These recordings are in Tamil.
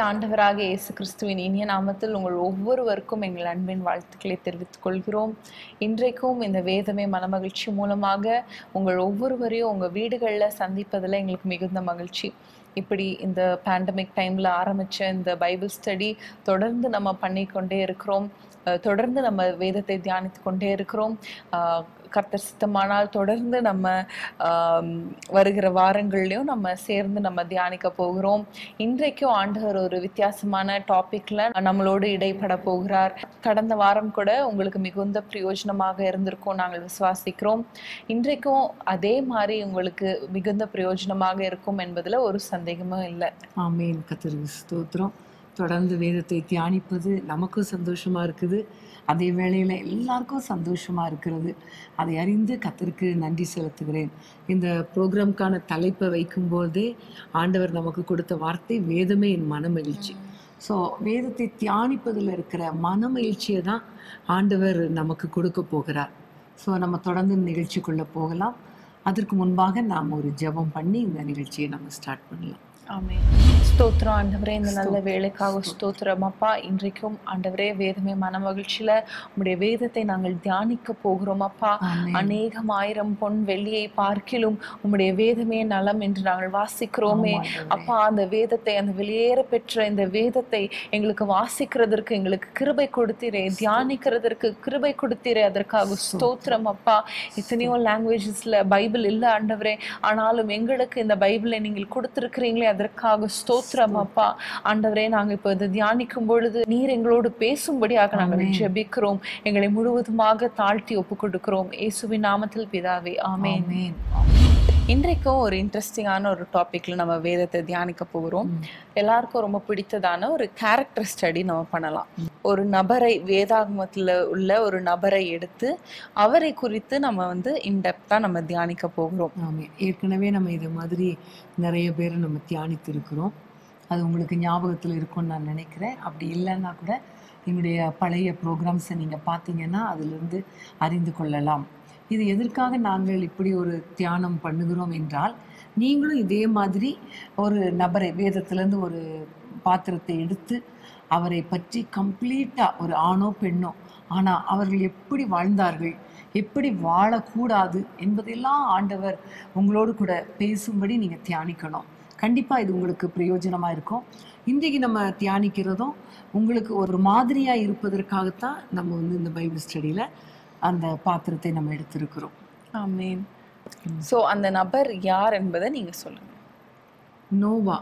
ஆண்டவராக இயேசு கிறிஸ்துவின் இனிய நாமத்தில் உங்கள் ஒவ்வொருவருக்கும் எங்கள் அன்பின் வாழ்த்துக்களை தெரிவித்துக் கொள்கிறோம் இன்றைக்கும் இந்த வேதமே மனமகிழ்ச்சி மூலமாக உங்கள் ஒவ்வொருவரையும் உங்கள் வீடுகளில் சந்திப்பதில் எங்களுக்கு மிகுந்த மகிழ்ச்சி இப்படி இந்த பேண்டமிக் டைமில் ஆரம்பித்த இந்த பைபிள் ஸ்டடி தொடர்ந்து நம்ம பண்ணிக்கொண்டே இருக்கிறோம் அஹ் தொடர்ந்து நம்ம வேதத்தை தியானித்து கொண்டே இருக்கிறோம் அஹ் கர்த்தர் சித்தமானால் தொடர்ந்து நம்ம ஆம், வருகிற வாரங்கள்லையும் நம்ம சேர்ந்து நம்ம தியானிக்க போகிறோம் இன்றைக்கும் ஆண்டவர் ஒரு வித்தியாசமான டாபிக்ல நம்மளோடு இடைப்பட போகிறார் கடந்த வாரம் கூட உங்களுக்கு மிகுந்த பிரயோஜனமாக இருந்திருக்கும் நாங்கள் விசுவாசிக்கிறோம் இன்றைக்கும் அதே மாதிரி உங்களுக்கு மிகுந்த பிரயோஜனமாக இருக்கும் என்பதுல ஒரு சந்தேகமும் இல்லை ஆமேன் கத்தருக்கு ஸ்தோத்திரம் தொடர்ந்து வேதத்தை தியானிப்பது நமக்கும் சந்தோஷமா இருக்குது அதே வேளையில் எல்லாருக்கும் சந்தோஷமா இருக்கிறது அதை அறிந்து கத்தருக்கு நன்றி செலுத்துகிறேன் இந்த ப்ரோக்ராம்க்கான தலைப்பை வைக்கும்போதே ஆண்டவர் நமக்கு கொடுத்த வார்த்தை வேதமே என் மனமகிழ்ச்சி ஸோ வேதத்தை தியானிப்பதில் இருக்கிற மனமகிழ்ச்சியை தான் ஆண்டவர் நமக்கு கொடுக்க போகிறார் ஸோ நம்ம தொடர்ந்து இந்த நிகழ்ச்சிக்குள்ளே போகலாம் அதற்கு முன்பாக நாம் ஒரு ஜெபம் பண்ணி இந்த நிகழ்ச்சியை நம்ம ஸ்டார்ட் பண்ணலாம் ஆமென் ஸ்தோத்திரம் ஆண்டவரே இந்த நல்ல வேலைக்காக ஸ்தோத்திரம் அப்பா இன்றைக்கும் ஆண்டவரே வேதமே மன மகிழ்ச்சியில உம்முடைய வேதத்தை நாங்கள் தியானிக்க போகிறோம் அப்பா ஆமென். அநேகம் ஆயிரம் பொன் வெள்ளியை பார்க்கிலும் உம்முடைய வேதமே நலம் என்று நாங்கள் வாசிக்கிறோமே ஆமா, ஆண்டவரே. அப்பா அந்த வேதத்தை அந்த வெளியேற பெற்ற இந்த வேதத்தை எங்களுக்கு வாசிக்கிறதற்கு எங்களுக்கு கிருபை கொடுத்தீரே தியானிக்கிறதற்கு கிருபை கொடுத்தீரே அதற்காக ஸ்தோத்திரம் அப்பா எத்தனையோ லாங்குவேஜஸ்ல பைபிள் இல்ல ஆண்டவரே ஆனாலும் எங்களுக்கு இந்த பைபிளை நீங்கள் கொடுத்திருக்கிறீங்களே அதற்காக ஸ்தோத்திரம் அப்பா ஆண்டவரே நாங்க இப்போ இதை தியானிக்கும் பொழுது நீர் எங்களோடு பேசும்படியாக நாங்கள் ஜெபிக்கிறோம் எங்களை முழுவதுமாக தாழ்த்தி ஒப்பு கொடுக்கிறோம் இயேசுவின் நாமத்தில் பிதாவே ஆமென் ஆமென். இன்றைக்கும் ஒரு இன்ட்ரெஸ்டிங்கான ஒரு டாபிக்ல நம்ம வேதத்தை தியானிக்க போகிறோம் எல்லாருக்கும் ரொம்ப பிடித்ததான ஒரு கேரக்டர் ஸ்டடி நம்ம பண்ணலாம் ஒரு நபரை வேதாகமத்துல உள்ள ஒரு நபரை எடுத்து அவரை குறித்து நம்ம வந்து இன்டெப்தா நம்ம தியானிக்க போகிறோம் ஆமாம் ஏற்கனவே நம்ம இது மாதிரி நிறைய பேர் நம்ம தியானித்து இருக்கிறோம் அது உங்களுக்கு ஞாபகத்தில் இருக்கும்னு நான் நினைக்கிறேன் அப்படி இல்லைன்னா கூட எங்களுடைய பழைய ப்ரோக்ராம்ஸை நீங்கள் பார்த்தீங்கன்னா அதிலிருந்து அறிந்து கொள்ளலாம் இது எதற்காக நாங்கள் இப்படி ஒரு தியானம் பண்ணுகிறோம் என்றால் நீங்களும் இதே மாதிரி ஒரு நபரை வேதத்திலேருந்து ஒரு பாத்திரத்தை எடுத்து அவரை பற்றி கம்ப்ளீட்டாக ஒரு ஆணோ பெண்ணோ ஆனால் அவர்கள் எப்படி வாழ்ந்தார்கள் எப்படி வாழக்கூடாது என்பதெல்லாம் ஆண்டவர் உங்களோடு கூட பேசும்படி நீங்கள் தியானிக்கணும் கண்டிப்பாக இது உங்களுக்கு பிரயோஜனமாக இருக்கும் இன்றைக்கு நம்ம தியானிக்கிறதும் உங்களுக்கு ஒரு மாதிரியாக இருப்பதற்காகத்தான் நம்ம வந்து இந்த பைபிள் ஸ்டடியில் அந்த பாத்திரத்தை நம்ம எடுத்திருக்கிறோம் ஆமென் சோ அந்த நபர் யார் என்பதை நீங்க சொல்லுங்க நோவா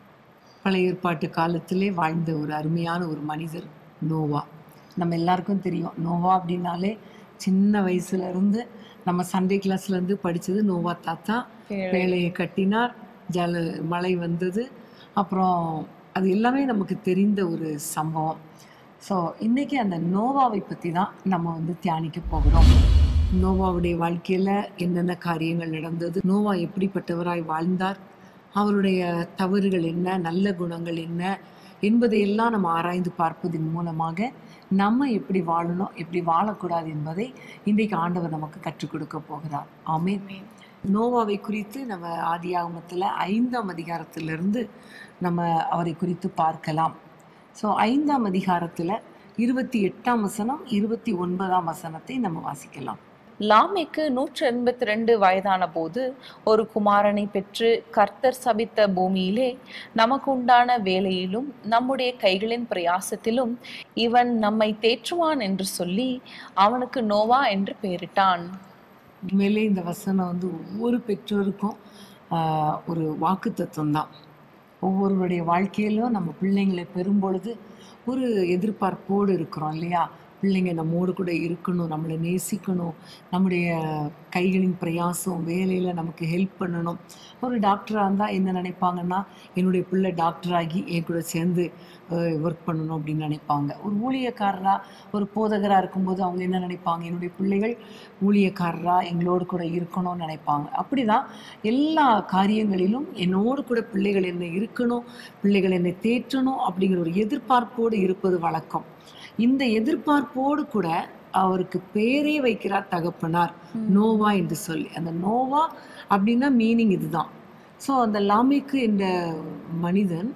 பழைய ஏற்பாட்டு காலத்திலே வாழ்ந்த ஒரு அருமையான ஒரு மனிதர் நோவா நம்ம எல்லாருக்கும் தெரியும் நோவா அப்படின்னாலே சின்ன வயசுல இருந்து நம்ம சண்டே கிளாஸ்ல இருந்து படிச்சது நோவா தாத்தா வேலையை கட்டினார் ஜல மழை வந்தது அப்புறம் அது எல்லாமே நமக்கு தெரிந்த ஒரு சம்பவம் ஸோ இன்னைக்கு அந்த நோவாவை பற்றி தான் நம்ம வந்து தியானிக்க போகிறோம் நோவாவுடைய வாழ்க்கையில் என்னென்ன காரியங்கள் நடந்தது நோவா எப்படிப்பட்டவராய் வாழ்ந்தார் அவருடைய தவறுகள் என்ன நல்ல குணங்கள் என்ன என்பதையெல்லாம் நம்ம ஆராய்ந்து பார்ப்பதன் மூலமாக நம்ம எப்படி வாழணும் எப்படி வாழக்கூடாது என்பதை இன்றைக்கு ஆண்டவர் நமக்கு கற்றுக் கொடுக்க போகிறார் ஆமென் நோவாவை குறித்து நம்ம ஆதியாகமத்தில் ஐந்தாம் அதிகாரத்திலிருந்து நம்ம அவரை குறித்து பார்க்கலாம் ஸோ ஐந்தாம் அதிகாரத்தில் இருபத்தி எட்டாம் வசனம் இருபத்தி ஒன்பதாம் வசனத்தை நம்ம வாசிக்கலாம் லாமேக்கு நூற்று எண்பத்தி ரெண்டு வயதான போது ஒரு குமாரனை பெற்று கர்த்தர் சபித்த பூமியிலே நமக்கு உண்டான வேலையிலும் நம்முடைய கைகளின் பிரயாசத்திலும் இவன் நம்மை தேற்றுவான் என்று சொல்லி அவனுக்கு நோவா என்று பெயரிட்டான் உண்மையிலே இந்த வசனம் வந்து ஒவ்வொரு பெற்றோருக்கும் ஆஹ், ஒரு வாக்கு தத்துவம் தான் ஒவ்வொருவருடைய வாழ்க்கையிலும் நம்ம பிள்ளைங்களை பெறும் பொழுது ஒரு எதிர்பார்ப்போடு இருக்கிறோம் இல்லையா பிள்ளைங்க நம்மோடு கூட இருக்கணும் நம்மளை நேசிக்கணும் நம்முடைய கைகளின் பிரயாசம் வேலையில் நமக்கு ஹெல்ப் பண்ணணும் ஒரு டாக்டராக இருந்தால் என்ன நினைப்பாங்கன்னா என்னுடைய பிள்ளை டாக்டர் ஆகி என் கூட சேர்ந்து ஒர்க் பண்ணணும் அப்படின்னு நினைப்பாங்க ஒரு ஊழியக்காரராக ஒரு போதகராக இருக்கும்போது அவங்க என்ன நினைப்பாங்க என்னுடைய பிள்ளைகள் ஊழியக்காரராக எங்களோடு கூட இருக்கணும்னு நினைப்பாங்க அப்படி தான் எல்லா காரியங்களிலும் என்னோடு கூட பிள்ளைகள் என்னை இருக்கணும் பிள்ளைகள் என்னை தேற்றணும் அப்படிங்கிற ஒரு எதிர்பார்ப்போடு இருப்பது வழக்கம் இந்த எதிர்பார்ப்போடு கூட அவருக்கு பேரே வைக்கிறார் தகப்பனார் நோவா என்று சொல்லி அந்த நோவா அப்படின்னா மீனிங் இதுதான் ஸோ அந்த லாமேக்கு என்ற மனிதன்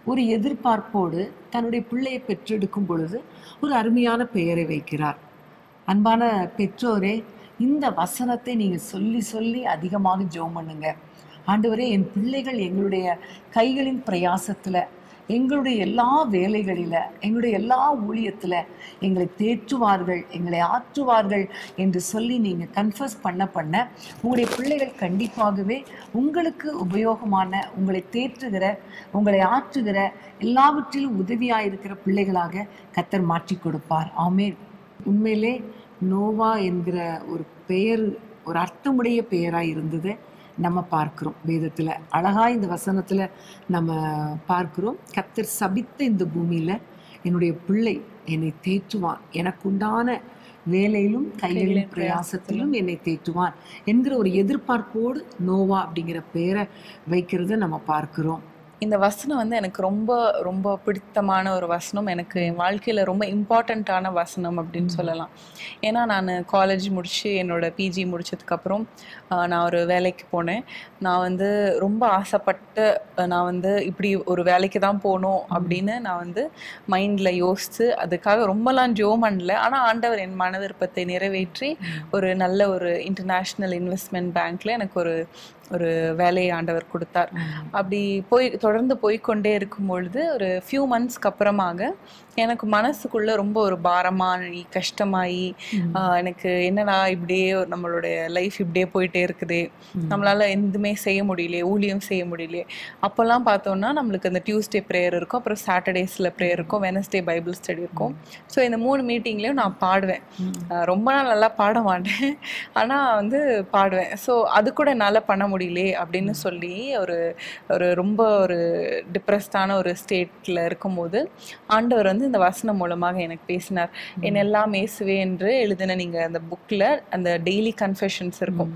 ஒரு எதிர்பார்ப்போடு தன்னுடைய பிள்ளையை பெற்றெடுக்கும் பொழுது ஒரு அருமையான பெயரை வைக்கிறார் அன்பான பெற்றோரே இந்த வசனத்தை நீங்க சொல்லி சொல்லி அதிகமாக ஜெபம் பண்ணுங்க ஆண்டவரே என் பிள்ளைகள் எங்களுடைய கைகளின் பிரயாசத்துல எங்களுடைய எல்லா வேலைகளில எங்களுடைய எல்லா ஊழியத்துல எங்களை தேற்றுவார்கள் எங்களை ஆற்றுவார்கள் என்று சொல்லி நீங்க கன்ஃபர்ஸ் பண்ண பண்ண உங்களுடைய பிள்ளைகள் கண்டிப்பாகவே உங்களுக்கு உபயோகமான உங்களை தேற்றுகிற உங்களை ஆற்றுகிற எல்லாவற்றிலும் உதவியாயிருக்கிற பிள்ளைகளாக கத்தர் மாற்றி கொடுப்பார் ஆமென் உண்மையிலே நோவா என்கிற ஒரு பெயர் ஒரு அர்த்தமுடைய பெயராக இருந்தது நம்ம பார்க்கிறோம் வேதத்தில் அழகா இந்த வசனத்தில் நம்ம பார்க்கிறோம் கத்தர் சபித்த இந்த பூமியில் என்னுடைய பிள்ளை என்னை தேற்றுவான் எனக்குண்டான வேலையிலும் கைகளின் கைகளின் பிரயாசத்திலும் என்னை தேற்றுவான் என்கிற ஒரு எதிர்பார்ப்போடு நோவா அப்படிங்கிற பெயரை வைக்கிறத நம்ம பார்க்கிறோம் இந்த வசனம் வந்து எனக்கு ரொம்ப ரொம்ப பிடித்தமான ஒரு வசனம் எனக்கு என் வாழ்க்கையில் ரொம்ப இம்பார்ட்டண்ட்டான வசனம் அப்படின்னு சொல்லலாம் ஏன்னா நான் காலேஜ் முடித்து என்னோட பிஜி முடிச்சதுக்கப்புறம் நான் ஒரு வேலைக்கு போனேன் நான் வந்து ரொம்ப ஆசைப்பட்டு அஹ், நான் வந்து இப்படி ஒரு வேலைக்கு தான் போகணும் அப்படின்னு நான் வந்து மைண்டில் யோசித்து அதுக்காக ரொம்பலாம் ஜோ பண்ணல ஆனால் ஆண்டவர் என் மன விருப்பத்தை நிறைவேற்றி ஒரு நல்ல ஒரு இன்டர்நேஷ்னல் இன்வெஸ்ட்மெண்ட் பேங்க்கில் எனக்கு ஒரு ஒரு வேலையை ஆண்டவர் கொடுத்தார் அப்படி போய் தொடர்ந்து போய்க்கொண்டே இருக்கும் பொழுது ஒரு ஃபியூ மந்த்ஸ்க்கு அப்புறமாக எனக்கு மனசுக்குள்ள ரொம்ப ஒரு பாரமாகி கஷ்டமாயி ஆஹ் எனக்கு என்னடா இப்படியே ஒரு நம்மளுடைய லைஃப் இப்படியே போயிட்டே இருக்குதே நம்மளால எதுவுமே செய்ய முடியலையே ஊழியம் செய்ய முடியலையே அப்போல்லாம் பார்த்தோம்னா நம்மளுக்கு அந்த டியூஸ்டே ப்ரேயர் இருக்கும் அப்புறம் சாட்டர்டேஸில் ப்ரேயர் இருக்கும் வெனஸ்டே பைபிள் ஸ்டடி இருக்கும் ஸோ இந்த மூணு மீட்டிங்லேயும் நான் பாடுவேன் ஆஹ் ரொம்ப நாள் நல்லா பாட மாட்டேன் ஆனால் வந்து பாடுவேன் ஸோ அது கூட என்னால் பண்ண முடியலையே அப்படின்னு சொல்லி ஒரு ஒரு ரொம்ப ஒரு டிப்ரெஸ்டான ஒரு ஸ்டேட்டில் இருக்கும்போது ஆண்டவர் வந்து இந்த வசனம் மூலமாக எனக்கு பேசினார் என் எல்லாம் இயேசுவே என்று எழுதின நீங்கள் அந்த புக்கில் அந்த டெய்லி கன்ஃபெஷன்ஸ் இருக்கும்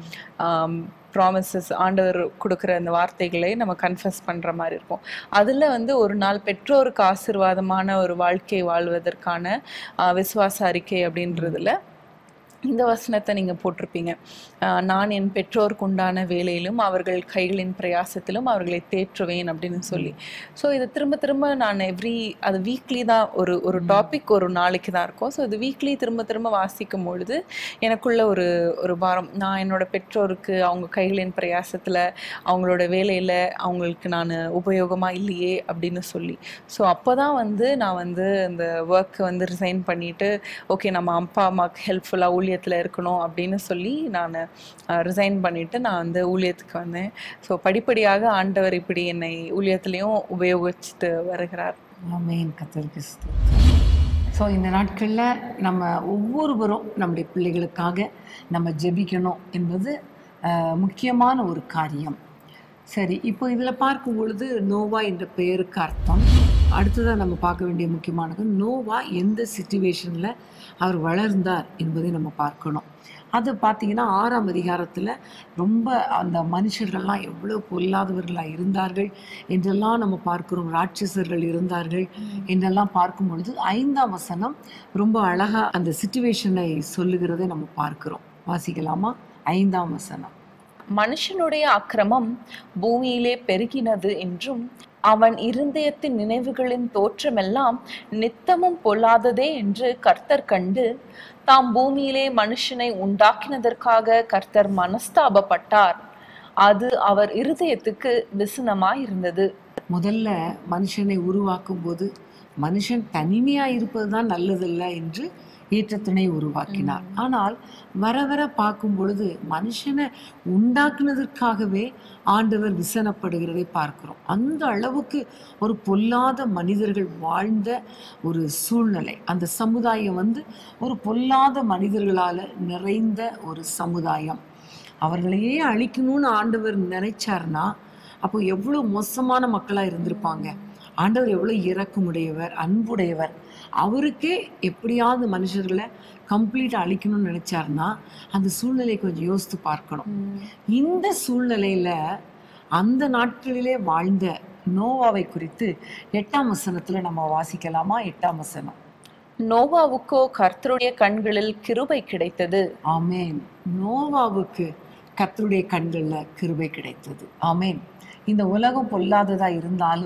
ப்ராமிசஸ் ஆண்டவர் கொடுக்குற அந்த வார்த்தைகளை நம்ம கன்ஃபஸ் பண்ணுற மாதிரி இருக்கும் அதில் வந்து ஒரு நாள் பெற்றோருக்கு ஆசீர்வாதமான ஒரு வாழ்க்கை வாழ்வதற்கான ஆஹ், விசுவாச அறிக்கை அப்படின்றதுல இந்த வசனத்தை நீங்கள் போட்டிருப்பீங்க ஆஹ் நான் என் பெற்றோருக்கு உண்டான வேலையிலும் அவர்கள் கைகளின் பிரயாசத்திலும் அவர்களை தேற்றுவேன் அப்படின்னு சொல்லி ஸோ இது திரும்ப திரும்ப நான் எவ்ரி அது வீக்லி தான் ஒரு ஒரு டாபிக் ஒரு நாளைக்கு தான் இருக்கும் ஸோ இது வீக்லி திரும்ப திரும்ப வாசிக்கும் பொழுது எனக்குள்ள ஒரு ஒரு பாரம் நான் என்னோட பெற்றோருக்கு அவங்க கைகளின் பிரயாசத்தில் அவங்களோட வேலையில் அவங்களுக்கு நான் உபயோகமாக இல்லையே அப்படின்னு சொல்லி ஸோ அப்போ தான் வந்து நான் வந்து அந்த ஒர்க்கை வந்து ரிசைன் பண்ணிட்டு ஓகே நம்ம அப்பா அம்மாவுக்கு ஹெல்ப்ஃபுல்லாக ஊழியத்தில் இருக்கணும் அப்படின்னு சொல்லி நான் ரிசைன் பண்ணிட்டு நான் வந்து ஊழியத்துக்கு வந்தேன் ஸோ படிப்படியாக ஆண்டவர் இப்படி என்னை ஊழியத்துலேயும் உபயோகிச்சுட்டு வருகிறார் ஆமென் கத்தருக்கு ஸோ இந்த நாட்களில் நம்ம ஒவ்வொருவரும் நம்முடைய பிள்ளைகளுக்காக நம்ம ஜெபிக்கணும் என்பது ஆஹ், முக்கியமான ஒரு காரியம் சரி இப்போ இதில் பார்க்கும் பொழுது நோவா என்ற பெயருக்கு அர்த்தம் அடுத்ததாக நம்ம பார்க்க வேண்டிய முக்கியமானது நோவா எந்த சுச்சுவேஷனில் அவர் வளர்ந்தார் என்பதை நம்ம பார்க்கணும் அது பார்த்தீங்கன்னா ஆறாம் அதிகாரத்தில் ரொம்ப அந்த மனுஷர்கள்லாம் எவ்வளோ பொல்லாதவர்களாக இருந்தார்கள் என்றெல்லாம் நம்ம பார்க்கிறோம் ராட்சசர்கள் இருந்தார்கள் என்றெல்லாம் பார்க்கும் பொழுது ஐந்தாம் வசனம் ரொம்ப அழகாக அந்த சுச்சுவேஷனை சொல்லுகிறதை நம்ம பார்க்கிறோம் வாசிக்கலாமா ஐந்தாம் வசனம் மனுஷனுடைய அக்கிரமம் பூமியிலே பெருகினது என்றும் அவன் இருதயத்தின் நினைவுகளின் தோற்றமெல்லாம் நித்தமும் பொல்லாததே என்று கர்த்தர் கண்டு தாம் பூமியிலே மனுஷனை உண்டாக்கினதற்காக கர்த்தர் மனஸ்தாபப்பட்டார் அது அவர் இருதயத்துக்கு விசனமாய் இருந்தது முதல்ல மனுஷனை உருவாக்கும் போது மனுஷன் தனிமையா இருப்பது தான் நல்லதில்ல என்று ஏற்றத்துணை உருவாக்கினார் ஆனால் வர வர பார்க்கும் பொழுது மனுஷனை உண்டாக்குனதற்காகவே ஆண்டவர் விசனப்படுகிறதை பார்க்கிறோம் அந்த அளவுக்கு ஒரு பொல்லாத மனிதர்கள் வாழ்ந்த ஒரு சூழ்நிலை அந்த சமுதாயம் வந்து ஒரு பொல்லாத மனிதர்களால நிறைந்த ஒரு சமுதாயம் அவர்களையே அழிக்கணும்னு ஆண்டவர் நினைச்சாருன்னா அப்போ எவ்வளோ மோசமான மக்களாக இருந்திருப்பாங்க ஆண்டவர் எவ்வளோ இரக்கமுடையவர் அன்புடையவர் அவருக்கே எப்படியாவது மனுஷர்களை கம்ப்ளீட்டாக அழிக்கணும்னு நினைச்சாருன்னா அந்த சூழ்நிலையை கொஞ்சம் யோசித்து பார்க்கணும் இந்த சூழ்நிலையில அந்த நாட்களிலே வாழ்ந்த நோவாவை குறித்து எட்டாம் வசனத்துல நம்ம வாசிக்கலாமா எட்டாம் வசனம் நோவாவுக்கோ கர்த்தருடைய கண்களில் கிருபை கிடைத்தது ஆமேன் நோவாவுக்கு கர்த்தருடைய கண்கள்ல கிருபை கிடைத்தது ஆமேன் இந்த உலகம் பொல்லாததா இருந்தாலும்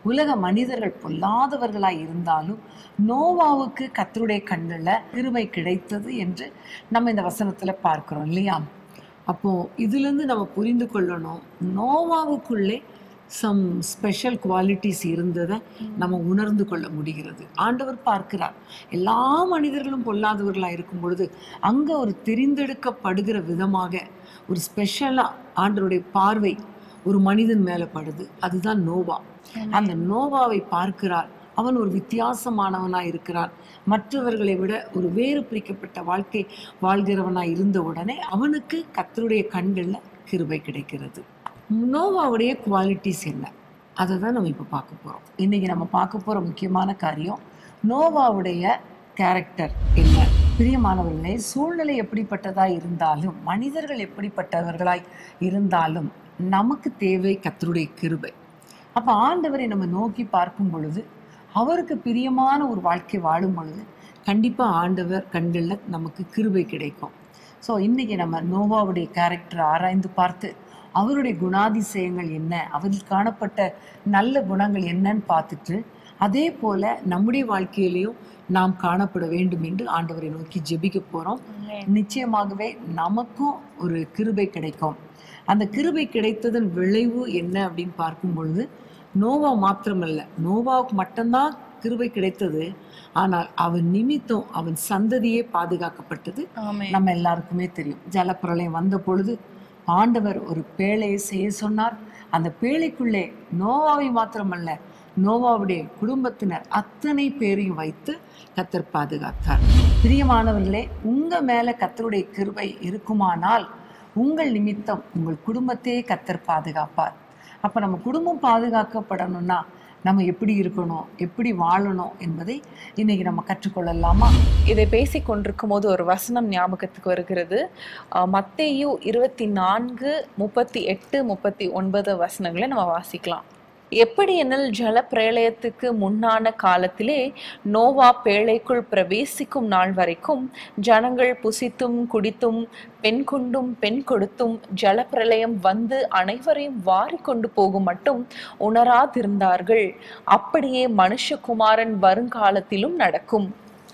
உலக மனிதர்கள் பொல்லாதவர்களாய் இருந்தாலும் நோவாவுக்கு கத்தருடைய கண்களில் கிருபை கிடைத்தது என்று நம்ம இந்த வசனத்துல பார்க்கிறோம் இல்லையா அப்போ இதிலிருந்து நம்ம புரிந்து கொள்ளணும் நோவாவுக்குள்ளே சம் ஸ்பெஷல் குவாலிட்டிஸ் இருந்ததை நம்ம உணர்ந்து கொள்ள முடிகிறது ஆண்டவர் பார்க்கிறார் எல்லா மனிதர்களும் பொல்லாதவர்களாக இருக்கும் பொழுது அங்கே ஒரு தெரிந்தெடுக்கப்படுகிற விதமாக ஒரு ஸ்பெஷலாக ஆண்டவருடைய பார்வை ஒரு மனிதன் மேலே படுது அதுதான் நோவா அந்த நோவாவை பார்க்கிறார் அவன் ஒரு வித்தியாசமானவனாய் இருக்கிறான் மற்றவர்களை விட ஒரு வேறு பிரிக்கப்பட்ட வாழ்க்கை வாழ்கிறவனாய் இருந்த உடனே அவனுக்கு கத்தருடைய கண்கள்ல கிருபை கிடைக்கிறது நோவாவுடைய குவாலிட்டிஸ் என்ன அதை தான் நம்ம இப்போ பார்க்க போகிறோம் இன்னைக்கு நம்ம பார்க்க போகிற முக்கியமான காரியம் நோவாவுடைய கேரக்டர் என்ன பிரியமானவர்களே சூழ்நிலை எப்படிப்பட்டதாய் இருந்தாலும் மனிதர்கள் எப்படிப்பட்டவர்களாய் இருந்தாலும் நமக்கு தேவை கத்தருடைய கிருபை அப்போ ஆண்டவரை நம்ம நோக்கி பார்க்கும் பொழுது அவருக்கு பிரியமான ஒரு வாழ்க்கை வாழும் பொழுது கண்டிப்பாக ஆண்டவர் கண்களில் நமக்கு கிருபை கிடைக்கும் ஸோ இன்றைக்கி நம்ம நோவாவுடைய கேரக்டரை ஆராய்ந்து பார்த்து அவருடைய குணாதிசயங்கள் என்ன அவரில் காணப்பட்ட நல்ல குணங்கள் என்னன்னு பார்த்துட்டு அதே போல் நம்முடைய வாழ்க்கையிலையும் நாம் காணப்பட வேண்டும் என்று ஆண்டவரை நோக்கி ஜெபிக்க போகிறோம் நிச்சயமாகவே நமக்கும் ஒரு கிருபை கிடைக்கும் அந்த கிருபை கிடைத்ததன் விளைவு என்ன அப்படின்னு பார்க்கும் பொழுது நோவா மாத்திரமல்ல நோவாவுக்கு மட்டும்தான் கிருபை கிடைத்தது ஆனால் அவன் நிமித்தம் அவன் சந்ததியே பாதுகாக்கப்பட்டது ஆமென். நம்ம எல்லாருக்குமே தெரியும் ஜலப்பிரளயம் வந்த பொழுது ஆண்டவர் ஒரு பேழையை செய்ய சொன்னார் அந்த பேழைக்குள்ளே நோவாவை மாத்திரமல்ல நோவாவுடைய குடும்பத்தினர் அத்தனை பேரையும் வைத்து கத்தர் பாதுகாத்தார் பிரியமானவர்களே உங்க மேல கத்தருடைய கிருபை இருக்குமானால் உங்கள் நிமித்தம் உங்கள் குடும்பத்தையே கத்தர் பாதுகாப்பார் அப்ப நம்ம குடும்பம் பாதுகாக்கப்படணும்னா நம்ம எப்படி இருக்கணும் எப்படி வாழணும் என்பதை இன்னைக்கு நம்ம கற்றுக்கொள்ளலாமா இதை பேசிக் கொண்டிருக்கும் போது ஒரு வசனம் ஞாபகத்துக்கு வருகிறது அஹ் மத்தேயு இருபத்தி நான்கு முப்பத்தி எட்டு முப்பத்தி ஒன்பது வசனங்களை நம்ம வாசிக்கலாம் எப்படி எனில் ஜல பிரளயத்துக்கு முன்னான காலத்திலே நோவா பேழைக்குள் பிரவேசிக்கும் நாள் வரைக்கும் ஜனங்கள் புசித்தும் குடித்தும் பெண் கொண்டும் பெண் கொடுத்தும் ஜலப்பிரளயம் வந்து அனைவரையும் வாரி கொண்டு போகும் மட்டும் உணராதிருந்தார்கள் அப்படியே மனுஷகுமாரன் வருங்காலத்திலும் நடக்கும்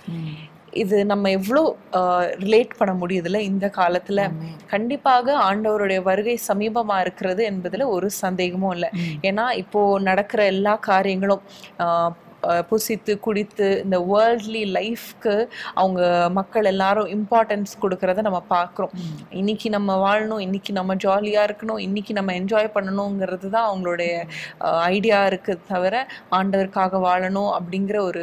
இது நம்ம எவ்வளோ ரிலேட் பண்ண முடியுதுல இந்த காலத்துல ஆமென். கண்டிப்பாக ஆண்டவருடைய வருகை சமீபமா இருக்கிறது என்பதுல ஒரு சந்தேகமும் இல்லை ம். ஏன்னா இப்போ நடக்கிற எல்லா காரியங்களும் ஆஹ், அஹ், புசித்து குடித்து இந்த வேர்ல்ட்லி லைஃப்க்கு அவங்க மக்கள் எல்லாரும் இம்பார்ட்டன்ஸ் கொடுக்கறத நம்ம பார்க்குறோம் ம். இன்னைக்கு நம்ம வாழணும் இன்னைக்கு நம்ம ஜாலியாக இருக்கணும் இன்னைக்கு நம்ம என்ஜாய் பண்ணணுங்கிறது தான் அவங்களுடைய ஐடியா இருக்கு தவிர ஆண்டவருக்காக வாழணும் அப்படிங்கிற ஒரு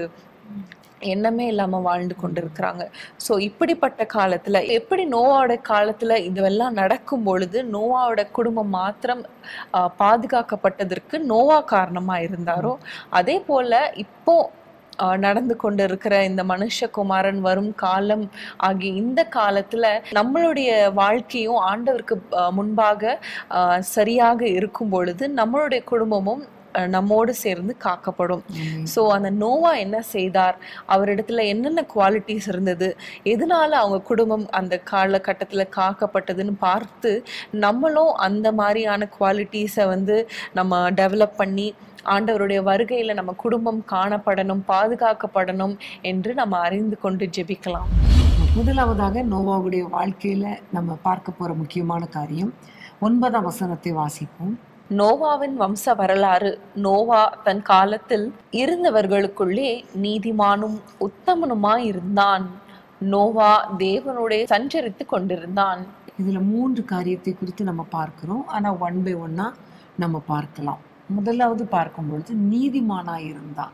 எண்ணமே இல்லாம வாழ்ந்து கொண்டிருக்கிறாங்க ஸோ இப்படிப்பட்ட காலத்துல எப்படி நோவாவோட காலத்துல இதுவெல்லாம் நடக்கும் பொழுது நோவாவோட குடும்பம் மாத்திரம் ஆஹ், பாதுகாக்கப்பட்டதற்கு நோவா காரணமா இருந்தாரோ அதே போல இப்போ ஆஹ், நடந்து கொண்டிருக்கிற இந்த மனுஷகுமாரன் வரும் காலம் ஆகிய இந்த காலத்துல நம்மளுடைய வாழ்க்கையும் ஆண்டவருக்கு ஆஹ், முன்பாக ஆஹ், சரியாக இருக்கும் பொழுது நம்மளுடைய குடும்பமும் ஆஹ், நம்மோடு சேர்ந்து காக்கப்படும் ஆமென். ஸோ அந்த நோவா என்ன செய்தார் அவரிடத்துல என்னென்ன குவாலிட்டிஸ் இருந்தது எதனால அவங்க குடும்பம் அந்த காலகட்டத்தில் காக்கப்பட்டதுன்னு பார்த்து நம்மளும் அந்த மாதிரியான குவாலிட்டிஸை வந்து நம்ம டெவலப் பண்ணி ஆண்டவருடைய வருகையில நம்ம குடும்பம் காணப்படணும் பாதுகாக்கப்படணும் என்று நம்ம அறிந்து கொண்டு ஜெபிக்கலாம் முதலாவதாக நோவாவுடைய வாழ்க்கையில நம்ம பார்க்க போற முக்கியமான காரியம் ஒன்பதாம் வசனத்தை வாசிப்போம் நோவாவின் வம்ச வரலாறு நோவா தன் காலத்தில் இருந்தவர்களுக்குள்ளே நீதிமானும் உத்தமனுமாய் இருந்தான் நோவா தேவனுடைய சஞ்சரித்து கொண்டிருந்தான் இதுல மூன்று காரியத்தை குறித்து நம்ம பார்க்கிறோம் ஆனா ஒன் பை ஒன்னா நம்ம பார்க்கலாம் முதலாவது பார்க்கும் பொழுது நீதிமானாய் இருந்தான்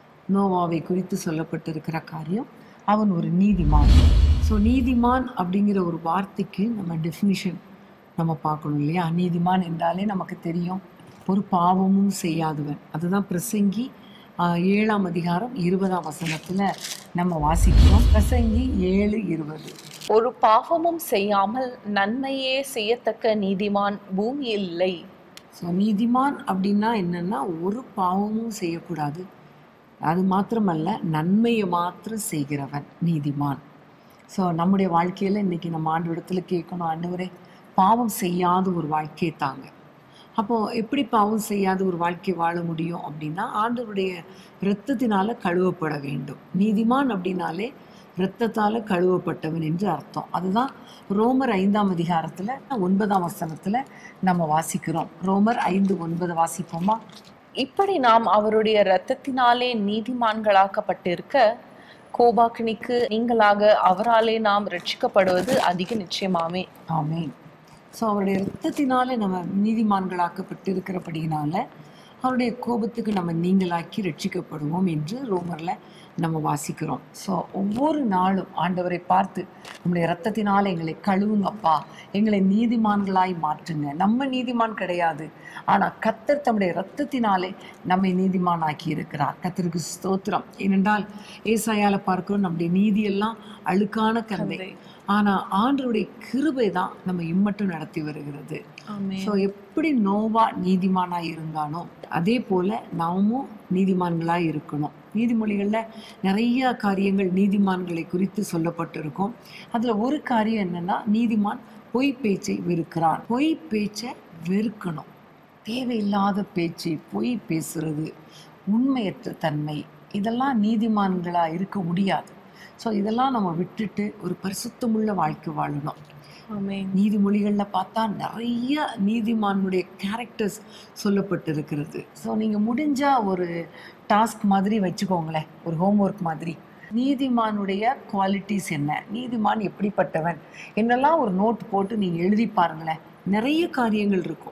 நோவாவை குறித்து சொல்லப்பட்டிருக்கிற காரியம் அவன் ஒரு நீதிமான் ஸோ நீதிமான் அப்படிங்கிற ஒரு வார்த்தைக்கு நம்ம டெஃபினிஷன் நம்ம பார்க்கணும் இல்லையா நீதிமான் என்றாலே நமக்கு தெரியும் ஒரு பாவமும் செய்யாதவன் அதுதான் பிரசங்கி ஆஹ், ஏழாம் அதிகாரம் இருபதாம் வசனத்துல நம்ம வாசிக்கிறோம் பிரசங்கி ஏழு இருபது ஒரு பாவமும் செய்யாமல் நன்மையே செய்யத்தக்க நீதிமான் பூமியில் இல்லை ஸோ நீதிமான் அப்படின்னா என்னன்னா ஒரு பாவமும் செய்யக்கூடாது அது மாத்திரமல்ல நன்மையை மாத்திரம் செய்கிறவன் நீதிமான் ஸோ நம்முடைய வாழ்க்கையில் இன்னைக்கு நம்ம ஆண்டு இடத்துல கேட்கணும் ஆண்டவரே பாவம் செய்யாத ஒரு வாழ்க்கையை தாங்க அப்போ எப்படி பாவம் செய்யாத ஒரு வாழ்க்கை வாழ முடியும் அப்படின்னா ஆண்டவருடைய இரத்தத்தினால கழுவப்பட வேண்டும் நீதிமான் அப்படின்னாலே இரத்தத்தால கழுவப்பட்டவன் என்று அர்த்தம் அதுதான் ரோமர் ஐந்தாம் அதிகாரத்துல ஒன்பதாம் வசனத்துல நம்ம வாசிக்கிறோம் ரோமர் ஐந்து ஒன்பது வாசிப்போமா இப்படி நாம் அவருடைய இரத்தத்தினாலே நீதிமான்களாக்கப்பட்டிருக்க கோபாக்கினிக்கு நீங்களாக அவராலே நாம் ரட்சிக்கப்படுவது அதிக நிச்சயமாமே ஆமென் ஸோ அவருடைய இரத்தத்தினால நம்ம நீதிமான்களாக்கப்பட்டு இருக்கிறபடியினால அவருடைய கோபத்துக்கு நம்ம நீங்களாக்கி ரட்சிக்கப்படுவோம் என்று ரோமர்ல நம்ம வாசிக்கிறோம் ஸோ ஒவ்வொரு நாளும் ஆண்டவரை பார்த்து நம்முடைய இரத்தத்தினால எங்களை கழுவுங்கப்பா எங்களை நீதிமான்களாய் மாற்றுங்க நம்ம நீதிமான் கிடையாது ஆனால் கத்தர் தம்முடைய இரத்தத்தினாலே நம்மை நீதிமான் ஆக்கி இருக்கிறார் கத்தருக்கு ஸ்தோத்திரம் ஏனென்றால் ஏசாயால பார்க்கிறோம் நம்முடைய நீதியெல்லாம் அழுக்கான கந்தை கந்தை. ஆனா ஆண்டவருடைய கிருபை தான் நம்ம இம்மட்டும் நடத்தி வருகிறது ஆமென். ஸோ எப்படி நோவா நீதிமானா இருந்தானோ அதே போல நாமும் நீதிமான்களா இருக்கணும் நீதிமொழிகள்ல நிறைய காரியங்கள் நீதிமான்களை குறித்து சொல்லப்பட்டிருக்கும் அதுல ஒரு காரியம் என்னன்னா நீதிமான் பொய் பேச்சை வெறுக்கிறான் பொய் பேச்சை வெறுக்கணும் தேவையில்லாத பேச்சு பொய் பேசுறது உண்மையற்ற தன்மை இதெல்லாம் நீதிமான்களா இருக்க முடியாது ஸோ இதெல்லாம் நம்ம விட்டுட்டு ஒரு பரிசுத்தமுள்ள வாழ்க்கை வாழணும் ஆமென். நீதிமொழிகள்ல பார்த்தா நிறைய நீதிமானுடைய கேரக்டர்ஸ் சொல்லப்பட்டிருக்கிறது ஸோ நீங்க முடிஞ்சா ஒரு டாஸ்க் மாதிரி வச்சுக்கோங்களேன் ஒரு ஹோம்ஒர்க் மாதிரி நீதிமானுடைய குவாலிட்டிஸ் என்ன நீதிமான் எப்படிப்பட்டவன் என்னெல்லாம் ஒரு நோட் போட்டு நீங்க எழுதி பாருங்களேன் நிறைய காரியங்கள் இருக்கும்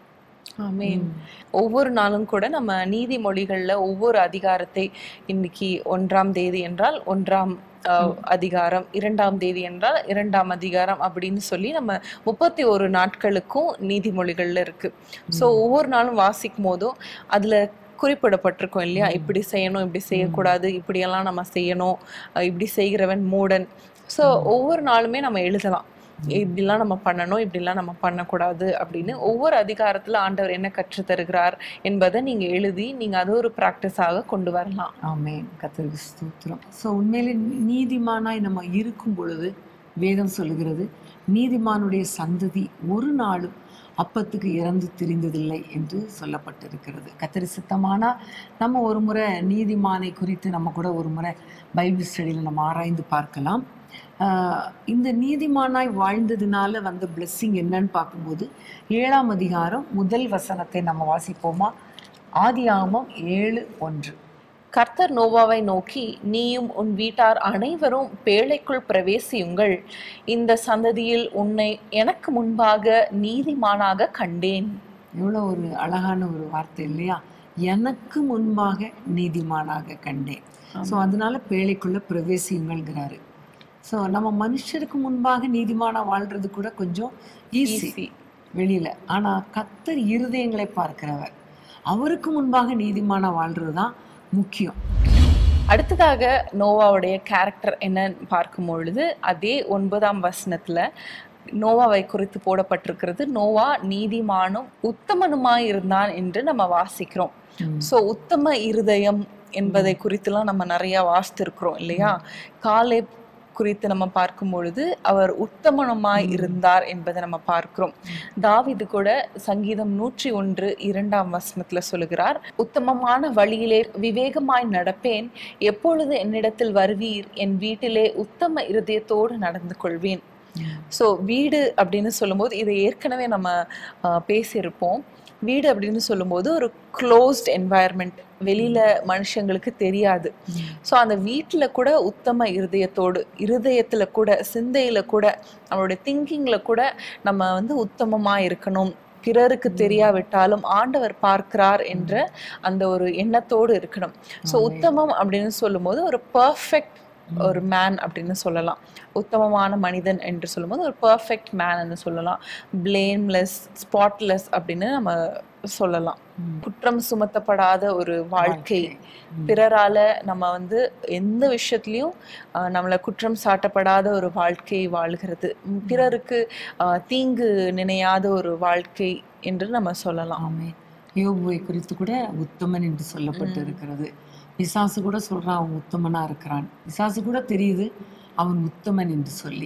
ஆமென் ஒவ்வொரு நாளும் கூட நம்ம நீதிமொழிகள்ல ஒவ்வொரு அதிகாரத்தை இன்னைக்கு ஒன்றாம் தேதி என்றால் ஒன்றாம் அஹ், அதிகாரம் இரண்டாம் தேதி என்றால் இரண்டாம் அதிகாரம் அப்படின்னு சொல்லி நம்ம முப்பத்தி ஒரு நாட்களுக்கும் நீதிமொழிகள்ல இருக்கு ஸோ ஒவ்வொரு நாளும் வாசிக்கும் போதும் அதுல குறிப்பிடப்பட்டிருக்கும் இல்லையா இப்படி செய்யணும் இப்படி செய்யக்கூடாது இப்படியெல்லாம் நம்ம செய்யணும் அஹ், இப்படி செய்கிறவன் மூடன் ஸோ ஒவ்வொரு நாளுமே நம்ம எழுதலாம் இப்படிலாம் நம்ம பண்ணணும் இப்படிலாம் நம்ம பண்ணக்கூடாது அப்படின்னு ஒவ்வொரு அதிகாரத்துல ஆண்டவர் என்ன கற்றுத் தருகிறார் என்பதை நீங்க எழுதி நீங்க அது ஒரு ப்ராக்டிஸாக கொண்டு வரலாம் ஆமென் கத்தருக்கு ஸ்தோத்திரம் ஸோ உண்மையிலே நீதிமானாய் நம்ம இருக்கும் பொழுது வேதம் சொல்லுகிறது நீதிமானுடைய சந்ததி ஒரு நாளும் அப்பத்துக்கு இறந்து திரிந்ததில்லை என்று சொல்லப்பட்டிருக்கிறது கத்தரி சித்தமானா நம்ம ஒரு முறை நீதிமானை குறித்து நம்ம கூட ஒரு முறை பைபிள் ஸ்டடியில் நம்ம ஆராய்ந்து பார்க்கலாம் ஆஹ் இந்த நீதிமானாய் வாழ்ந்ததுனால வந்த blessing என்னன்னு பார்க்கும்போது ஏழாம் அதிகாரம் முதல் வசனத்தை நம்ம வாசிப்போமா ஆதியாகமம் ஏழு ஒன்று கர்த்தர் நோவாவை நோக்கி நீயும் உன் வீட்டார் அனைவரும் பேழைக்குள் பிரவேசியுங்கள் இந்த சந்ததியில் உன்னை எனக்கு முன்பாக நீதிமானாக கண்டேன் எவ்வளோ ஒரு அழகான ஒரு வார்த்தை இல்லையா எனக்கு முன்பாக நீதிமானாக கண்டேன் ஸோ அதனால பேழைக்குள்ள பிரவேசியுங்கள்ங்கிறாரு ஸோ நம்ம மனுஷருக்கு முன்பாக நீதிமானா வாழ்றது கூட கொஞ்சம் ஈஸி Easy. வெளியில ஆனா கத்தர் இருதயங்களை பார்க்கிறவர் அவருக்கு முன்பாக நீதிமானா வாழ்றது தான் முக்கியம் அடுத்ததாக நோவாவுடைய கேரக்டர் என்னன்னு பார்க்கும் பொழுது அதே ஒன்பதாம் வசனத்துல நோவாவை குறித்து போடப்பட்டிருக்கிறது நோவா நீதிமானும் உத்தமனுமாய் இருந்தான் என்று நம்ம வாசிக்கிறோம் ம். சோ உத்தம இருதயம் என்பதை குறித்துலாம் நம்ம நிறைய வாசித்திருக்கிறோம் இல்லையா காலை குறித்து நம்ம பார்க்கும் பொழுது அவர் உத்தமனுமாய் இருந்தார் என்பதை நம்ம பார்க்கிறோம் தாவீது கூட சங்கீதம் நூற்றி ஒன்று இரண்டாம் வசனத்துல சொல்லுகிறார் உத்தமமான வழியிலே விவேகமாய் நடப்பேன் எப்பொழுது என்னிடத்தில் வருவீர் என் வீட்டிலே உத்தம இருதயத்தோடு நடந்து கொள்வேன் ஸோ வீடு அப்படின்னு சொல்லும்போது இதை ஏற்கனவே நம்ம ஆஹ், பேசியிருப்போம் வீடு அப்படின்னு சொல்லும்போது ஒரு க்ளோஸ்ட் என்வாயர்மெண்ட் வெளியில மனுஷங்களுக்கு தெரியாது ஸோ அந்த வீட்டில் கூட உத்தம இருதயத்தோடு இருதயத்துல கூட சிந்தையில கூட நம்மளுடைய திங்கிங்ல கூட நம்ம வந்து உத்தமமா இருக்கணும் பிறருக்கு தெரியாவிட்டாலும் ஆண்டவர் பார்க்கிறார் என்ற அந்த ஒரு எண்ணத்தோடு இருக்கணும் ஸோ உத்தமம் அப்படின்னு சொல்லும்போது ஒரு பர்ஃபெக்ட் ஒரு மேன் அப்படின்னு சொல்லலாம் உத்தமமான மனிதன் என்று சொல்லும்போது ஒரு பர்ஃபெக்ட் மேன் சொல்லலாம் பிளேம்லெஸ் ஸ்பாட்லெஸ் அப்படின்னு நம்ம சொல்லலாம் குற்றம் சுமத்தப்படாத ஒரு வாழ்க்கை பிறரால நம்ம வந்து எந்த விஷயத்துலயும் ஆஹ், நம்மளை குற்றம் சாட்டப்படாத ஒரு வாழ்க்கை வாழ்கிறது உம், பிறருக்கு ஆஹ், தீங்கு நினையாத ஒரு வாழ்க்கை என்று நம்ம சொல்லலாம் ஆமே யோபுவை குறித்து கூட உத்தமன் என்று சொல்லப்பட்டு இருக்கிறது பிசாசு கூட சொல்றான் அவன் உத்தமனா இருக்கிறான் பிசாசு கூட தெரியுது அவன் உத்தமன் என்று சொல்லி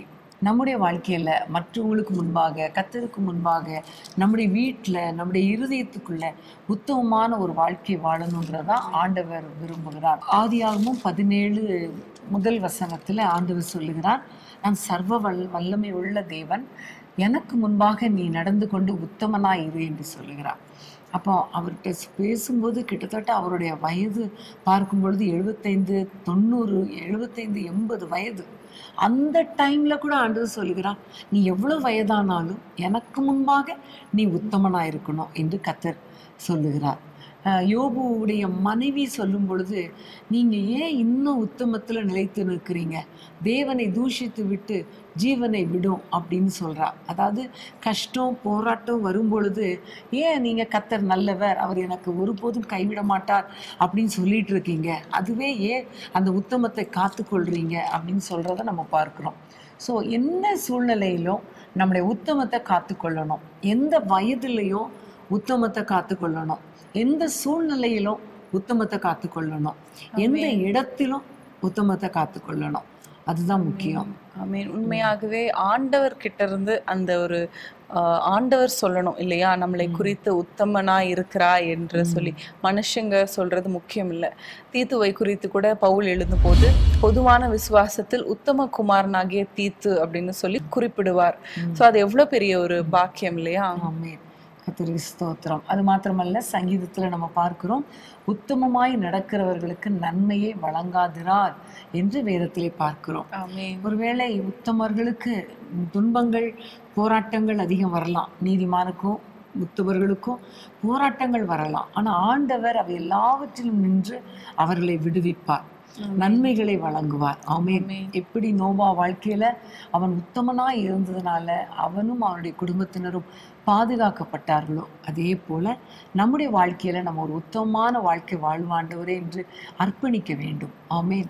நம்முடைய வாழ்க்கையில மற்றவங்களுக்கு முன்பாக கத்தருக்கு முன்பாக நம்முடைய வீட்டில் நம்முடைய இருதயத்துக்குள்ள உத்தமமான ஒரு வாழ்க்கை வாழணுன்றதான் ஆண்டவர் விரும்புகிறார் ஆதியாகமும் பதினேழு முதல் வசனத்துல ஆண்டவர் சொல்லுகிறார் நான் சர்வ வல் வல்லமை உள்ள தேவன் எனக்கு முன்பாக நீ நடந்து கொண்டு உத்தமனாய் இரு என்று சொல்லுகிறார் அப்போ அவர்கிட்ட பேசும்போது கிட்டத்தட்ட அவருடைய வயது பார்க்கும் பொழுது எழுபத்தைந்து தொண்ணூறு எழுபத்தைந்து எண்பது வயது அந்த டைம்ல கூட ஆண்டவர் சொல்லுகிறான் நீ எவ்வளவு வயதானாலும் எனக்கு முன்பாக நீ உத்தமனா இருக்கணும் என்று கத்தர் சொல்லுகிறார் அஹ் யோபுவுடைய மனைவி சொல்லும் பொழுது நீங்க ஏன் இன்னும் உத்தமத்துல நிலைத்து நிற்கிறீங்க தேவனை தூஷித்து விட்டு ஜீவனை விடும் அப்படின்னு சொல்றா அதாவது கஷ்டம் போராட்டம் வரும் பொழுது ஏன் நீங்க கத்தர் நல்லவர் அவர் எனக்கு ஒருபோதும் கைவிட மாட்டார் அப்படின்னு சொல்லிட்டு இருக்கீங்க அதுவே ஏன் அந்த உத்தமத்தை காத்து கொள்றீங்க அப்படின்னு சொல்றத நம்ம பார்க்கிறோம் ஸோ என்ன சூழ்நிலையிலும் நம்முடைய உத்தமத்தை காத்துக்கொள்ளணும் எந்த வயதுலையும் உத்தமத்தை காத்துக்கொள்ளணும் எந்த சூழ்நிலையிலும் உத்தமத்தை காத்துக்கொள்ளணும் எந்த இடத்திலும் உத்தமத்தை காத்துக்கொள்ளணும் அதுதான் முக்கியம் ஆமீன் உண்மையாகவே ஆண்டவர் கிட்ட இருந்து அந்த ஒரு ஆஹ், ஆண்டவர் சொல்லணும் இல்லையா நம்மளை குறித்து உத்தமனா இருக்கிறா என்று சொல்லி மனுஷங்க சொல்றது முக்கியம் இல்ல தீத்துவை குறித்து கூட பவுல் எழுதும் போது பொதுவான விசுவாசத்தில் உத்தம குமாரனாகிய தீத்து அப்படின்னு சொல்லி குறிப்பிடுவார் சோ அது எவ்வளவு பெரிய ஒரு பாக்கியம் இல்லையா ஆமென் கர்த்தருக்கு ஸ்தோத்திரம் அது மாத்திரமல்ல சங்கீதத்துல நம்ம பார்க்கிறோம் உத்தமமாய் நடக்கிறவர்களுக்கு நன்மையை வழங்காதிரார் என்று வேதத்திலே பார்க்கிறோம் ஆமீன் ஒருவேளை உத்தமர்களுக்கு துன்பங்கள் போராட்டங்கள் அதிகம் வரலாம் நீதிமானுக்கும் உத்தவர்களுக்கும் போராட்டங்கள் வரலாம் ஆனா ஆண்டவர் அவை எல்லாவற்றிலும் நின்று அவர்களை விடுவிப்பார் நன்மைகளை வழங்குவார் ஆமென் ஆமென். எப்படி நோபா வாழ்க்கையில அவன் உத்தமனாய் இருந்ததுனால அவனும் அவனுடைய குடும்பத்தினரும் பாதுகாக்கப்பட்டார்களோ அதே போல நம்முடைய வாழ்க்கையில நம்ம ஒரு உத்தமமான வாழ்க்கை வாழ்வாண்டவரே என்று அர்ப்பணிக்க வேண்டும் ஆமென்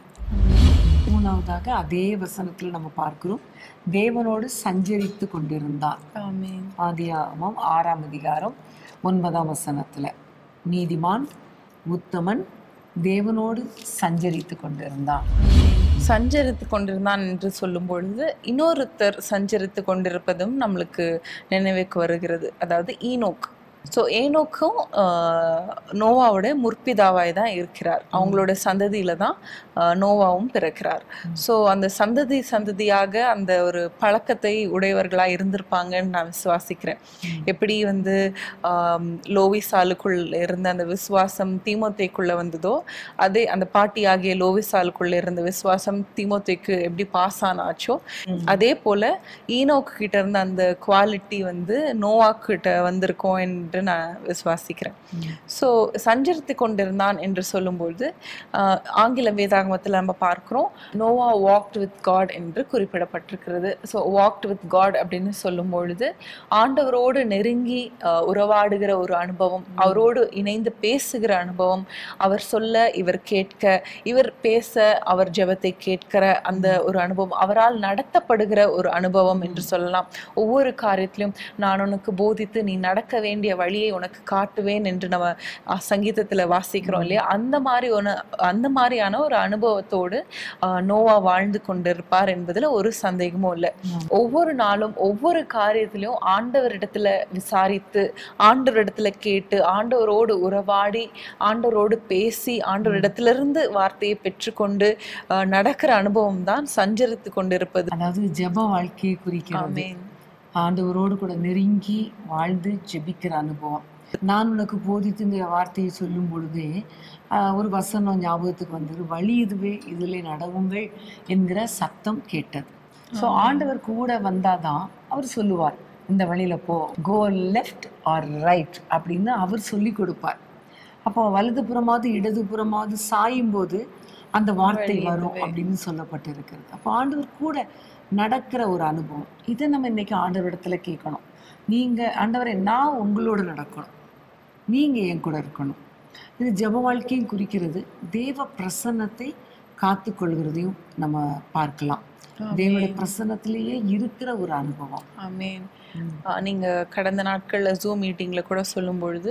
மூணாவதாக அதே வசனத்துல நம்ம பார்க்கிறோம் தேவனோடு சஞ்சரித்து கொண்டிருந்தார் ஆமீன் ஆதியாகமம் ஆறாம் அதிகாரம் ஒன்பதாம் வசனத்துல நீதிமான் உத்தமன் தேவனோடு சஞ்சரித்து கொண்டிருந்தான் சஞ்சரித்து கொண்டிருந்தான் என்று சொல்லும் பொழுது இன்னொருத்தர் சஞ்சரித்து கொண்டிருப்பதும் நம்மளுக்கு நினைவுக்கு வருகிறது அதாவது ஈனோக் ஸோ ஏனோக்கும் ஆஹ், நோவாவோட முற்பிதாவாய் தான் இருக்கிறார் அவங்களோட சந்ததியில தான் ஆஹ், நோவாவும் பிறக்கிறார் ஸோ அந்த சந்ததி சந்ததியாக அந்த ஒரு பழக்கத்தை உடையவர்களா இருந்திருப்பாங்கன்னு நான் விசுவாசிக்கிறேன் எப்படி வந்து ஆம், லோவிசாலுக்குள் இருந்த அந்த விசுவாசம் தீமோத்தேக்குள்ள வந்ததோ அதே அந்த பாட்டி ஆகிய லோவிசாலுக்குள்ள இருந்த விசுவாசம் தீமோத்தேக்கு எப்படி பாஸ் ஆனாச்சோ அதே போல ஈனோக்கு கிட்ட இருந்த அந்த குவாலிட்டி வந்து நோவா கிட்ட வந்திருக்கோம் என்று நான் விசுவாசிக்கிறேன் ஸோ சஞ்சரித்து கொண்டிருந்தான் என்று சொல்லும்பொழுது ஆஹ், ஆங்கில வேதாகமத்தில் நம்ம பார்க்கிறோம் நோவா வாக்ட் வித் காட் என்று குறிப்பிடப்பட்டிருக்கிறது ஸோ வாக்ட் வித் காட் அப்படின்னு சொல்லும் பொழுது ஆண்டவரோடு நெருங்கி ஆஹ், உறவாடுகிற ஒரு அனுபவம் அவரோடு இணைந்து பேசுகிற அனுபவம் அவர் சொல்ல இவர் கேட்க இவர் பேச அவர் ஜெபத்தை கேட்கிற அந்த ஒரு அனுபவம் அவரால் நடத்தப்படுகிற ஒரு அனுபவம் என்று சொல்லலாம் ஒவ்வொரு காரியத்திலும் நான் உனக்கு போதித்து நீ நடக்க வேண்டிய வழியை உனக்கு காட்டுவேன் என்று நம்ம அஹ், சங்கீதத்துல வாசிக்கிறோம் இல்லையா அந்த மாதிரி ஒன்று அந்த மாதிரியான ஒரு அனுபவத்தோடு அஹ், நோவா வாழ்ந்து கொண்டிருப்பார் என்பதுல ஒரு சந்தேகமும் இல்லை ஒவ்வொரு நாளும் ஒவ்வொரு காரியத்திலையும் ஆண்டவரிடத்துல விசாரித்து ஆண்டவரிடத்துல கேட்டு ஆண்டவரோடு உறவாடி ஆண்டவரோடு பேசி ஆண்டவரிடத்திலிருந்து வார்த்தையை பெற்றுக்கொண்டு அஹ், நடக்கிற அனுபவம் தான் சஞ்சரித்து கொண்டிருப்பது அதாவது ஜெப வாழ்க்கையை குறிக்கிறது ஆமென் ஆண்டவரோடு கூட நெருங்கி வாழ்ந்து ஜெபிக்கிற அனுபவம் நான் உனக்கு போதித்துங்கிற வார்த்தையை சொல்லும் பொழுதே ஆஹ், ஒரு வசனம் ஞாபகத்துக்கு வந்தது வழி இதுவே இதிலே நடவுங்கள் என்கிற சத்தம் கேட்டது ஸோ ஆண்டவர் கூட வந்தாதான் அவர் சொல்லுவார் இந்த வழியில போ கோ லெஃப்ட் ஆர் ரைட் அப்படின்னு அவர் சொல்லி கொடுப்பார் அப்போ வலதுபுறமாவது இடதுபுறமாவது சாயும் போது அந்த வார்த்தை வரும் அப்படின்னு சொல்லப்பட்டிருக்கிறது அப்போ ஆண்டவர் கூட நடக்கிற ஒரு அனுபவம் இதை நம்ம இன்னைக்கு ஆண்டவரிடத்துல கேட்கணும் நீங்க ஆண்டவரை நான் உங்களோட நடக்கணும் நீங்க என் கூட இருக்கணும் இது ஜெப வாழ்க்கையும் குறிக்கிறது தேவ பிரசன்னத்தை காத்து கொள்கிறதையும் நம்ம பார்க்கலாம் தேவனுடைய பிரசன்னத்திலேயே இருக்கிற ஒரு அனுபவம் ஆமென் ஆஹ் நீங்க கடந்த நாட்கள்ல ஜூம் மீட்டிங்ல கூட சொல்லும் பொழுது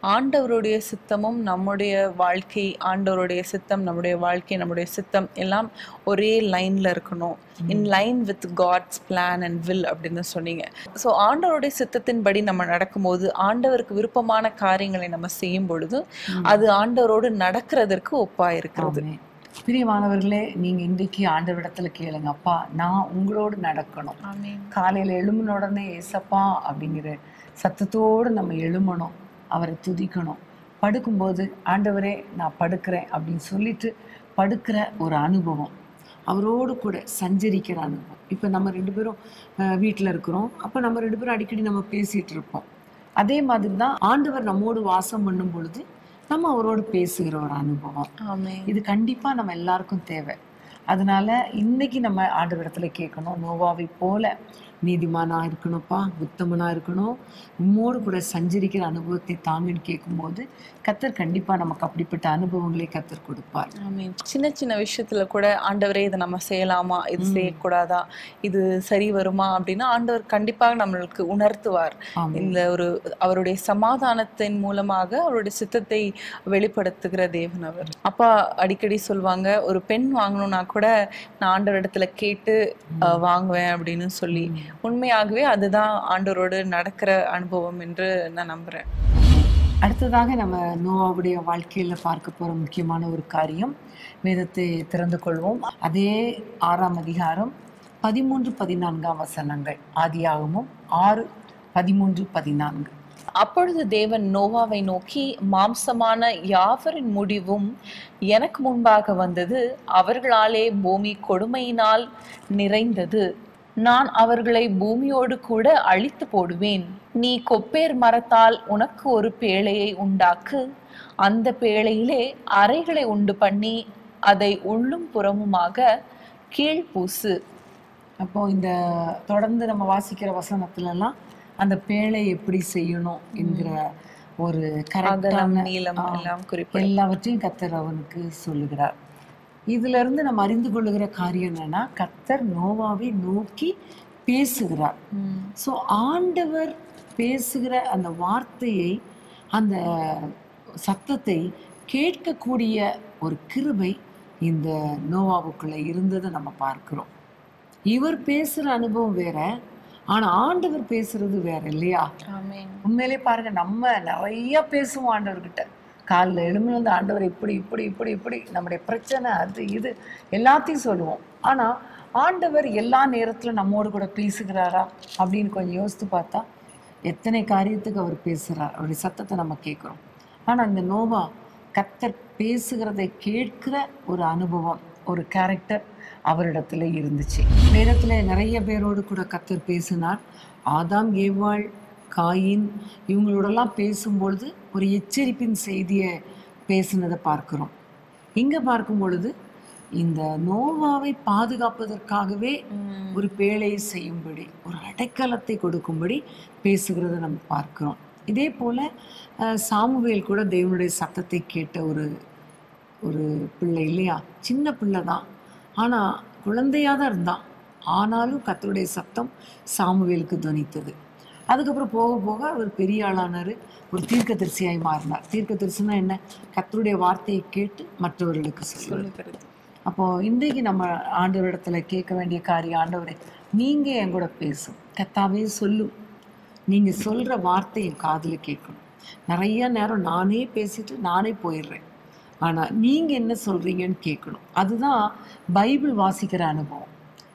ஆண்டவருடைய சித்தமும் நம்முடைய வாழ்க்கை ஆண்டவருடைய சித்தம் நம்முடைய வாழ்க்கை நம்முடைய சித்தம் எல்லாம் ஒரே லைன்ல இருக்கணும் in line with God's plan and will அப்படின்னு சொன்னீங்க ஸோ ஆண்டவருடைய சித்தத்தின்படி நம்ம நடக்கும்போது ஆண்டவருக்கு விருப்பமான காரியங்களை நம்ம செய்யும் பொழுது அது ஆண்டவரோடு நடக்கிறதற்கு ஒப்பா இருக்கிறது ஆமென். பிரியமானவர்களே நீங்க இன்றைக்கு ஆண்டவரிடத்துல கேளுங்க அப்பா நான் உங்களோடு நடக்கணும் ஆமென் காலையில எழும்பின உடனே ஏசப்பா அப்படிங்கிற சத்தத்தோடு நம்ம எழும்பணும் அவரை துதிக்கணும் படுக்கும்போது ஆண்டவரே நான் படுக்கிறேன் அப்படின்னு சொல்லிட்டு படுக்கிற ஒரு அனுபவம் அவரோடு கூட சஞ்சரிக்கிற அனுபவம் இப்போ நம்ம ரெண்டு பேரும் வீட்டில் இருக்கிறோம் அப்போ நம்ம ரெண்டு பேரும் அடிக்கடி நம்ம பேசிட்டு இருப்போம் அதே மாதிரி தான் ஆண்டவர் நம்மோடு வாசம் பண்ணும் பொழுது நம்ம அவரோடு பேசுகிற ஒரு அனுபவம் ஆமென் இது கண்டிப்பா நம்ம எல்லாருக்கும் தேவை அதனால இன்னைக்கு நம்ம ஆண்டவரிடத்துல கேட்கணும் நோவாவை போல நீதிமானா இருக்கணும்ப்பா உத்தமனா இருக்கணும் உம்மோடு கூட சஞ்சரிக்கிற அனுபவத்தை தாங்கன்னு கேட்கும்போது கத்தர் கண்டிப்பா நமக்கு அப்படிப்பட்ட அனுபவங்களை கத்தர் கொடுப்பார் ஆமென் சின்ன சின்ன விஷயத்துல கூட ஆண்டவரே இதை நம்ம செய்யலாமா இது செய்யக்கூடாதா இது சரி வருமா அப்படின்னா ஆண்டவர் கண்டிப்பாக நம்மளுக்கு உணர்த்துவார் ஆமென். இந்த ஒரு அவருடைய சமாதானத்தின் மூலமாக அவருடைய சித்தத்தை வெளிப்படுத்துகிற தேவன் அவர் அப்பா அடிக்கடி சொல்லுவாங்க ஒரு பெண் வாங்கணும்னா கூட நான் ஆண்டவரிடத்துல கேட்டு அஹ், வாங்குவேன் அப்படின்னு சொல்லி உண்மையாகவே அதுதான் ஆண்டவரோடு நடக்கிற அனுபவம் என்று நான் நம்புறேன் அடுத்ததாக நம்ம நோவாவுடைய வாழ்க்கையில பார்க்க போற முக்கியமான ஒரு காரியம் வேதத்தை திறந்து கொள்வோம் அதே ஆறாம் அதிகாரம் பதிமூன்று பதினான்காம் வசனங்கள் ஆதியாகமும் ஆறு பதிமூன்று பதினான்கு அப்பொழுது தேவன் நோவாவை நோக்கி மாம்சமான யாவரின் முடிவும் எனக்கு முன்பாக வந்தது அவர்களாலே பூமி கொடுமையினால் நிறைந்தது நான் அவர்களை பூமியோடு கூட அழித்து போடுவேன் நீ கொப்பேர் மரத்தால் உனக்கு ஒரு பேழையை உண்டாக்கு அந்த பேழையிலே அறைகளை உண்டு பண்ணி அதை உள்ளும் புறமுமாக கீழ்பூசு அப்போ இந்த தொடர்ந்து நம்ம வாசிக்கிற வசனத்துல எல்லாம் அந்த பேழை எப்படி செய்யணும் என்கிற ஒரு அகலம் கரெக்டான நீளம் ஆ, எல்லாம் குறிப்பிடும் எல்லாவற்றையும் கத்தர் அவனுக்கு சொல்லுகிறார் இதுல இருந்து நம்ம அறிந்து கொள்ளுகிற காரியம் என்னன்னா கத்தர் நோவாவை நோக்கி பேசுகிறார் ம். ஸோ ஆண்டவர் பேசுகிற அந்த வார்த்தையை அந்த சத்தத்தை கேட்கக்கூடிய ஒரு கிருபை இந்த நோவாவுக்குள்ள இருந்ததை நம்ம பார்க்கிறோம் இவர் பேசுற அனுபவம் வேற ஆனா ஆண்டவர் பேசுறது வேற இல்லையா ஆமென் உண்மையிலே பாருங்க நம்ம நிறைய பேசுவோம் ஆண்டவர்கிட்ட காலில் எழும்பி வந்து ஆண்டவர் இப்படி இப்படி இப்படி இப்படி நம்முடைய பிரச்சனை அது இது எல்லாத்தையும் சொல்லுவோம் ஆனா ஆண்டவர் எல்லா நேரத்துல நம்மோடு கூட பேசுகிறாரா அப்படின்னு கொஞ்சம் யோசித்து பார்த்தா எத்தனை காரியத்துக்கு அவர் பேசுகிறார் அவருடைய சத்தத்தை நம்ம கேட்குறோம் ஆனா இந்த நோவா கத்தர் பேசுகிறதை கேட்கிற ஒரு அனுபவம் ஒரு கேரக்டர் அவரிடத்துல இருந்துச்சு வேதத்துல நிறைய பேரோடு கூட கத்தர் பேசினார் ஆதாம் ஏவாள் காயின் இவங்களோடலாம் பேசும்பொழுது ஒரு எச்சரிப்பின் செய்தியை பேசினதை பார்க்கிறோம் இங்க பார்க்கும் பொழுது இந்த நோவாவை பாதுகாப்பதற்காகவே ம். ஒரு பேழையை செய்யும்படி ஒரு அடைக்கலத்தை கொடுக்கும்படி பேசுகிறத நம்ம பார்க்கிறோம் இதே போல அஹ், சாமுவேல் கூட தேவனுடைய சத்தத்தை கேட்ட ஒரு ஒரு பிள்ளை இல்லையா சின்ன பிள்ளை தான் ஆனால் குழந்தையாக தான் இருந்தான் ஆனாலும் கர்த்தருடைய சத்தம் சாமுவேலுக்கு துணித்தது அதுக்கப்புறம் போக போக அவர் பெரிய ஆளானார் ஒரு தீர்க்கதரிசியாய் மாறினார் தீர்க்கதரிசினா என்ன கர்த்தருடைய வார்த்தையை கேட்டு மற்றவர்களுக்கு சொல்லுவது சொல்லுகிறது அப்போ இன்றைக்கு நம்ம ஆண்டவரிடத்துல கேட்க வேண்டிய காரியம் ஆண்டவரே நீங்க என் கூட பேசும் கத்தாவே சொல்லும் நீங்க சொல்ற வார்த்தை என் காதுல கேட்கணும் நிறைய நேரம் நானே பேசிட்டு நானே போயிடுறேன் ஆனா நீங்க என்ன சொல்றீங்கன்னு கேட்கணும் அதுதான் பைபிள் வாசிக்கிற அனுபவம்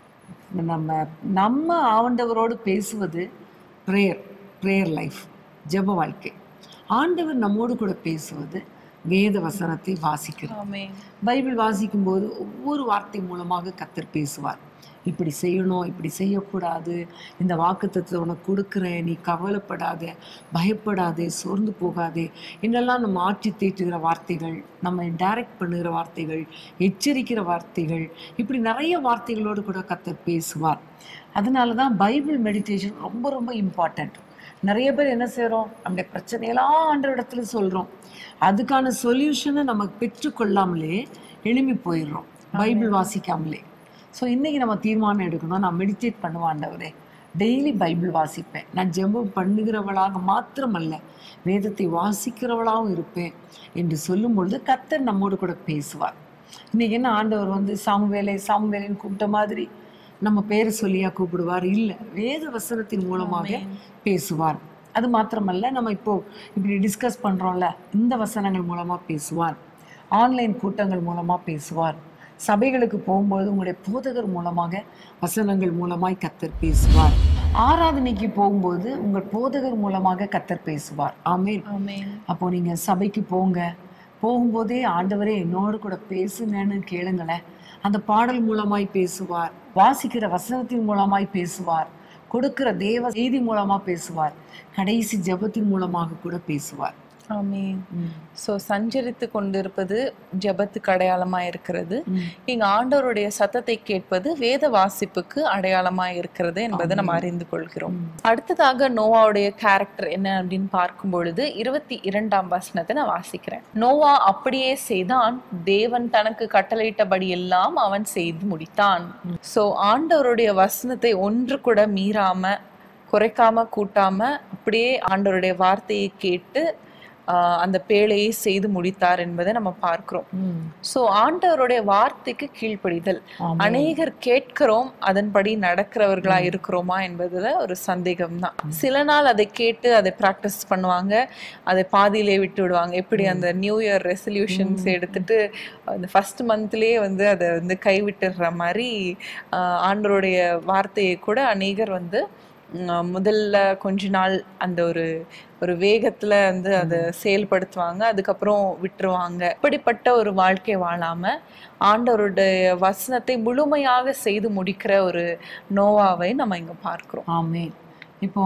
நம்ம நம்ம ஆண்டவரோடு பேசுவது ப்ரேயர் ப்ரேயர் லைஃப் ஜெப வாழ்க்கை ஆண்டவர் நம்மோடு கூட பேசுவது வேத வசனத்தை வாசிக்கிறது ஆமென் பைபிள் வாசிக்கும்போது ஒவ்வொரு வார்த்தை மூலமாக கத்தர் பேசுவார் இப்படி செய்யணும் இப்படி செய்யக்கூடாது இந்த வாக்குத்தத்தை உனக்கு கொடுக்குறேன் நீ கவலைப்படாத பயப்படாதே சோர்ந்து போகாதே என்னெல்லாம் நம்ம ஆட்சி தீட்டுகிற வார்த்தைகள் நம்ம டைரக்ட் பண்ணுகிற வார்த்தைகள் எச்சரிக்கிற வார்த்தைகள் இப்படி நிறைய வார்த்தைகளோடு கூட கத்தர் பேசுவார் அதனால தான் பைபிள் மெடிடேஷன் ரொம்ப ரொம்ப இம்பார்ட்டண்ட் நிறைய பேர் என்ன செய்கிறோம் நம்முடைய பிரச்சனையெல்லாம் ஆண்டவரிடத்துல சொல்கிறோம் அதுக்கான சொல்யூஷனை நம்ம பெற்றுக்கொள்ளாமலே எழும்பி போயிடுறோம் பைபிள் வாசிக்காமலே ஸோ இன்னைக்கு நம்ம தீர்மானம் எடுக்கணும் நான் மெடிடேட் பண்ணுவேன் ஆண்டவரே டெய்லி பைபிள் வாசிப்பேன் நான் ஜெபம் பண்ணுகிறவளாக மாத்திரமல்ல வேதத்தை வாசிக்கிறவளாகவும் இருப்பேன் என்று சொல்லும் பொழுது கர்த்தர் நம்மோடு கூட பேசுவார் இன்னைக்கு என்ன ஆண்டவர் வந்து சாமுவேலை சாமுவேலைன்னு கூப்பிட்ட மாதிரி நம்ம பேரை சொல்லியா கூப்பிடுவார் இல்லை வேத வசனத்தின் மூலமாக பேசுவார் அது மாத்திரமல்ல நம்ம இப்போ இப்படி டிஸ்கஸ் பண்றோம்ல இந்த வசனங்கள் மூலமா பேசுவார் ஆன்லைன் கூட்டங்கள் மூலமா பேசுவார் சபைகளுக்கு போகும்போது உங்களுடைய போதகர் மூலமாக வசனங்கள் மூலமாய் கத்தர் பேசுவார் ஆராதனைக்கு போகும்போது உங்கள் போதகர் மூலமாக கத்தர் பேசுவார் ஆமென் ஆமென் அப்போ நீங்க சபைக்கு போங்க போகும்போதே ஆண்டவரே என்னோடு கூட பேசுங்கன்னு கேளுங்களேன் அந்த பாடல் மூலமாய் பேசுவார் வாசிக்கிற வசனத்தின் மூலமாய் பேசுவார் கொடுக்கிற தேவ செய்தி மூலமா பேசுவார் கடைசி ஜெபத்தின் மூலமாக கூட பேசுவார் ஆமென் ஸோ சஞ்சரித்து கொண்டிருப்பது ஜெபத்துக்கு அடையாளமா இருக்கிறது இங்க ஆண்டவருடைய சத்தத்தை கேட்பது வேத வாசிப்புக்கு அடையாளமா இருக்கிறது என்பதை நம்ம அறிந்து கொள்கிறோம் அடுத்ததாக நோவாவுடைய கேரக்டர் என்ன அப்படின்னு பார்க்கும் பொழுது இருபத்தி இரண்டாம் வசனத்தை நான் வாசிக்கிறேன் நோவா அப்படியே செய்தான் தேவன் தனக்கு கட்டளையிட்டபடி எல்லாம் அவன் செய்து முடித்தான் சோ ஆண்டவருடைய வசனத்தை ஒன்று கூட மீறாம குறைக்காம கூட்டாம அப்படியே ஆண்டவருடைய வார்த்தையை கேட்டு ஆஹ் அந்த பேழையை செய்து முடித்தார் என்பதை நம்ம பார்க்கிறோம் சோ ஆண்டவருடைய வார்த்தைக்கு கீழ்ப்படிதல் ஆமென். அநேகர் கேட்கிறோம் அதன்படி நடக்கிறவர்களா இருக்கிறோமா என்பதுல ஒரு சந்தேகம் தான் சில நாள் அதை கேட்டு அதை பிராக்டிஸ் பண்ணுவாங்க அதை பாதியிலே விட்டு விடுவாங்க எப்படி அந்த நியூ இயர் ரெசல்யூஷன்ஸ் எடுத்துட்டு அந்த ஃபர்ஸ்ட் மந்த்லயே வந்து அதை வந்து கைவிட்டுடுற மாதிரி ஆஹ் ஆண்டவருடைய வார்த்தையை கூட அநேகர் வந்து உம், முதல்ல கொஞ்ச நாள் அந்த ஒரு ஒரு வேகத்துல வந்து அதை செயல்படுத்துவாங்க அதுக்கப்புறம் விட்டுருவாங்க இப்படிப்பட்ட ஒரு வாழ்க்கை வாழாம ஆண்டவருடைய வசனத்தை முழுமையாக செய்து முடிக்கிற ஒரு நோவாவை நம்ம இங்க பார்க்கிறோம் ஆமென் இப்போ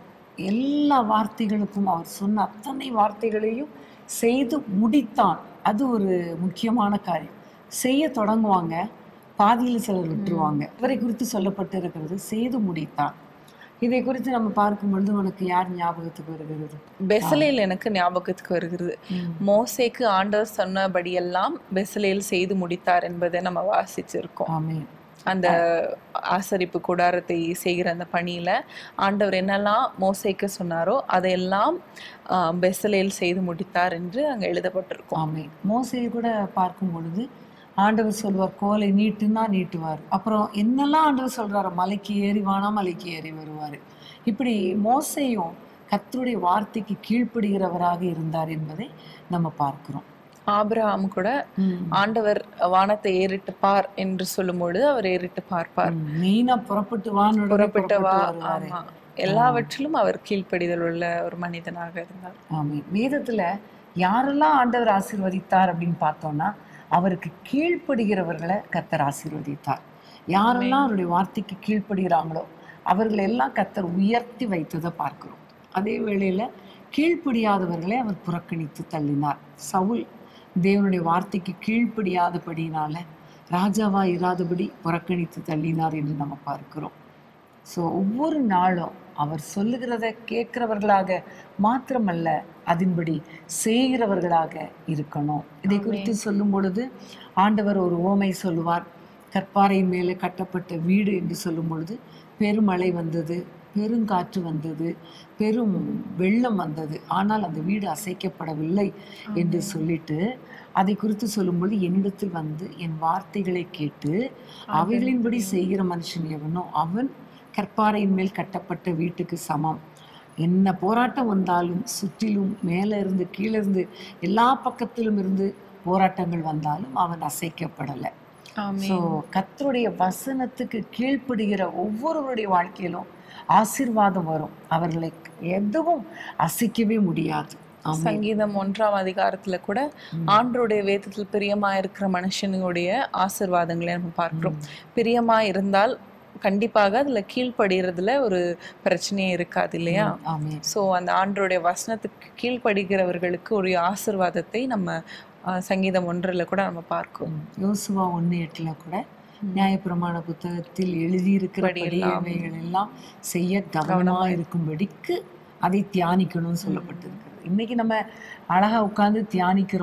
எல்லா வார்த்தைகளுக்கும் அவர் சொன்ன அத்தனை வார்த்தைகளையும் செய்து முடித்தான் அது ஒரு முக்கியமான காரியம் செய்ய தொடங்குவாங்க பாதியில் சிலர் விட்டுருவாங்க இவரை குறித்து சொல்லப்பட்டு இருக்கிறது செய்து முடித்தான் இதை குறித்து நம்ம பார்க்கும் பொழுது உனக்கு யார் ஞாபகத்துக்கு வருகிறது பெசலேல் எனக்கு ஞாபகத்துக்கு வருகிறது மோசேக்கு ஆண்டவர் சொன்னபடியெல்லாம் பெசலேல் செய்து முடித்தார் என்பதை நம்ம வாசிச்சிருக்கோம் ஆமென் அந்த ஆசரிப்பு கூடாரத்தை செய்கிற அந்த பணியில ஆண்டவர் என்னெல்லாம் மோசேக்கு சொன்னாரோ அதையெல்லாம் ஆஹ், பெசலேல் செய்து முடித்தார் என்று அங்க எழுதப்பட்டிருக்கும் ஆமென் மோசையை கூட பார்க்கும் பொழுது ஆண்டவர் சொல்வார் கோலை நீட்டுன்னா நீட்டுவார் அப்புறம் என்னெல்லாம் ஆண்டவர் சொல்றாரு மலைக்கு ஏறி வானா மலைக்கு ஏறி வருவார் இப்படி மோசையும் கர்த்தருடைய வார்த்தைக்கு கீழ்ப்படுகிறவராக இருந்தார் என்பதை நம்ம பார்க்கிறோம் ஆபிரகாம் கூட ஆண்டவர் வானத்தை ஏறிட்டு பார் என்று சொல்லும் பொழுது அவர் ஏறிட்டு பார்ப்பார் மெயினா புறப்பட்டு வான்னு புறப்பட்டு வா வருவாரு ஆமா எல்லாவற்றிலும் அவர் கீழ்ப்படிதல் உள்ள ஒரு மனிதனாக இருந்தார் ஆமென் வேதத்துல யாரெல்லாம் ஆண்டவர் ஆசீர்வதித்தார் அப்படின்னு பார்த்தோம்னா அவருக்கு கீழ்ப்படுகிறவர்களை கர்த்தர் ஆசீர்வதித்தார் யாரெல்லாம் அவருடைய வார்த்தைக்கு கீழ்ப்படுகிறாங்களோ அவர்களை எல்லாம் கர்த்தர் உயர்த்தி வைத்ததை பார்க்கிறோம் அதே வேளையில கீழ்ப்படியாதவர்களை அவர் புறக்கணித்து தள்ளினார் சவுல் தேவனுடைய வார்த்தைக்கு கீழ்ப்படியாதபடியினால ராஜாவா இராதபடி புறக்கணித்து தள்ளினார் என்று நம்ம பார்க்கிறோம் ஸோ ஒவ்வொரு நாளும் அவர் சொல்லுகிறத கேட்கிறவர்களாக மாத்திரமல்ல அதின்படி செய்கிறவர்களாக இருக்கணும் இதை குறித்து சொல்லும் பொழுது ஆண்டவர் ஒரு ஓமை சொல்லுவார் கற்பாறையின் மேலே கட்டப்பட்ட வீடு என்று சொல்லும் பொழுது பெருமழை வந்தது பெருங்காற்று வந்தது பெரும் வெள்ளம் வந்தது ஆனால் அந்த வீடு அசைக்கப்படவில்லை என்று சொல்லிட்டு அதை குறித்து சொல்லும்பொழுது என்னிடத்தில் வந்து என் வார்த்தைகளை கேட்டு அவைகளின்படி செய்கிற மனுஷன் எவனோ அவன் கற்பாறையின் மேல் கட்டப்பட்ட வீட்டுக்கு சமம் என்ன போராட்டம் வந்தாலும் சுற்றிலும் மேலே இருந்து கீழே இருந்து எல்லா பக்கத்திலும் இருந்து போராட்டங்கள் வந்தாலும் அவன் அசைக்கப்படலை ஸோ கர்த்தருடைய வசனத்துக்கு கீழ்ப்படுகிற ஒவ்வொருவருடைய வாழ்க்கையிலும் ஆசீர்வாதம் வரும் அவர்களை எதுவும் அசைக்கவே முடியாது ஆமென். சங்கீதம் ஒன்றாம் அதிகாரத்துல கூட ஆண்டருடைய வேதத்தில் பிரியமா இருக்கிற மனுஷனுடைய ஆசிர்வாதங்களை நம்ம பார்க்கிறோம் பிரியமா இருந்தால் கண்டிப்பாக அதுல கீழ்ப்படுகிறதுல ஒரு பிரச்சனையே இருக்காது இல்லையா ஆமென் சோ அந்த ஆண்டருடைய வசனத்துக்கு கீழ்ப்படுகிறவர்களுக்கு ஒரு ஆசிர்வாதத்தை நம்ம ஆஹ், சங்கீதம் ஒன்றுல கூட நம்ம பார்க்கிறோம் யோசுவா ஒன்று எட்டுல கூட நியாயப்பிரமாண புத்தகத்தில் எழுதியிருக்கிற படியெல்லாம். படியவைகள் எல்லாம் செய்ய கவனமா இருக்கும்படிக்கு அதை தியானிக்கணும்னு சொல்லப்பட்டிருக்கிறது இன்னைக்கு நம்ம அழகா உட்கார்ந்து தியானிக்கிறோம்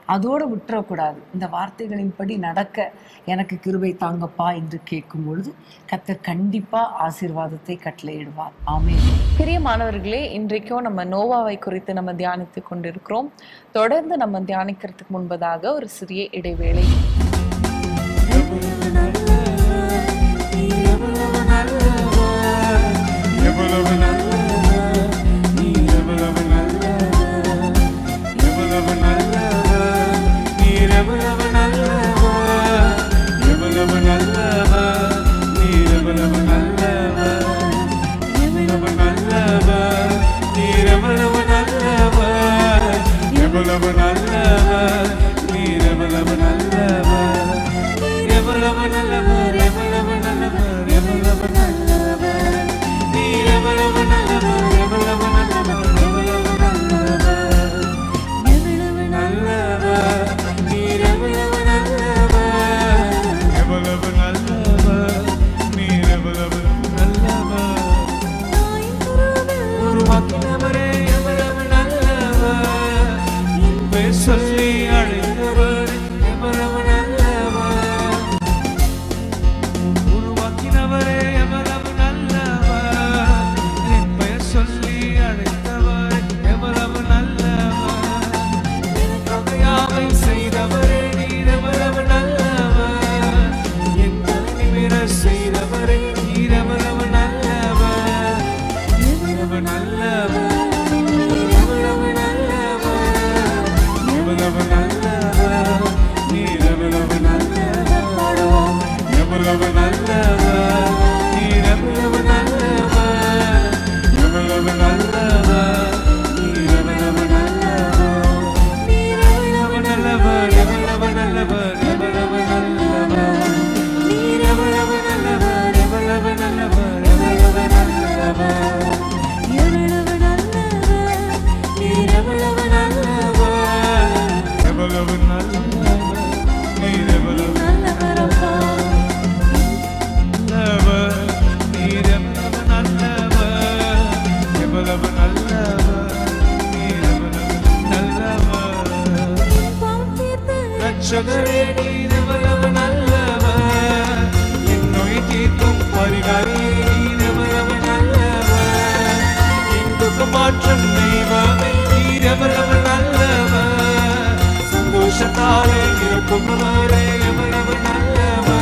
அதோடு விட்டுறக்கூடாது இந்த வார்த்தைகளின்படி நடக்க எனக்கு கிருபை தாங்கப்பா என்று கேட்கும் பொழுது கர்த்தர் கண்டிப்பா ஆசீர்வாதத்தை கட்டளையிடுவார் ஆமென் பிரியமானவர்களே இன்றைக்கும் நம்ம நோவாவை குறித்து நம்ம தியானித்து கொண்டிருக்கிறோம் தொடர்ந்து நம்ம தியானிக்கிறதுக்கு முன்பதாக ஒரு சிறிய இடைவேளை எவ்வளவு நல்லவர் நீ எவ்வளவு நல்லவர் எவ்வளவு நல்லவர் நீர் எவ்வளவு நல்லவர் எவ்வளவு நல்லவர் நீர் எவ்வளவு நல்லவர் எவ்வளவு நல்லவர் நீர் எவ்வளவு நல்லவர் எவ்வளவு நல்லவர் நீர் எவ்வளவு நல்லவர் எவ்வளவு நல்லவர் எவ்வளவு நல்லவர் எவ்வளவு நல்லவர் நீர் எவ்வளவு நல்லவர் எவ்வளவு நல்லவர் எவ்வளவு நல்லவர் நல்லவர் நீர் எவ்வளவு நல்லவர் எவ்வளவு நல்லவர் நீர் எவ்வளவு நல்லவர் உருவாக்கினவரே எவ்வளவு நல்லவர் பெயர் சொல்லி அழைத்தவர் எவ்வளவு நல்லவர் உருவாக்கினவரே எவ்வளவு நல்லவர் என் பெயர் சொல்லி அழைத்தவர் எவ்வளவு நல்லவர் தொகையாவை செய்தவரே நீர் எவ்வளவு நல்லவர் என் தலைநிமிர செய்தவரே நீர் எவ்வளவு நல்லவர் எவ்வளவு நல்லவர் எவ்வளவு நல்லவர் எவ்வளவு நல்லவர் நீர் எவ்வளவு நல்லவர் எவ்வளவு நல்லவர் நீர் எவ்வளவு நல்லவர் எவ்வளவு நல்லவர் நீர் எவ்வளவு நல்லவர் எவ்வளவு நல்லவர் எவ்வளவு நல்லவர் எவ்வளவு நல்லவர் நீர் எவ்வளவு நல்லவர் எவ்வளவு நல்லவர் எவ்வளவு நல்லவர் எவ்வளவு நல்லவர் நீர் எவ்வளவு நல்லவர் எவ்வளவு நல்லவர் நீர் எவ்வளவு நல்லவர் நீர் எவ்வளவு நல்லவர் எவ்வளவு நல்லவர் நீர் எவ்வளவு நல்லவர் ரட்சகரே நீர் எவ்வளவு நல்லவர் என் நோய் தீர்க்கும் பரிகாரியே நீர் எவ்வளவு நல்லவர் என் துக்கம் மாற்றும் தெய்வமே நீர் எவ்வளவு நல்லவர் சந்தோஷத்தாலே இருக்குமவரே எவ்வளவு நல்லவர்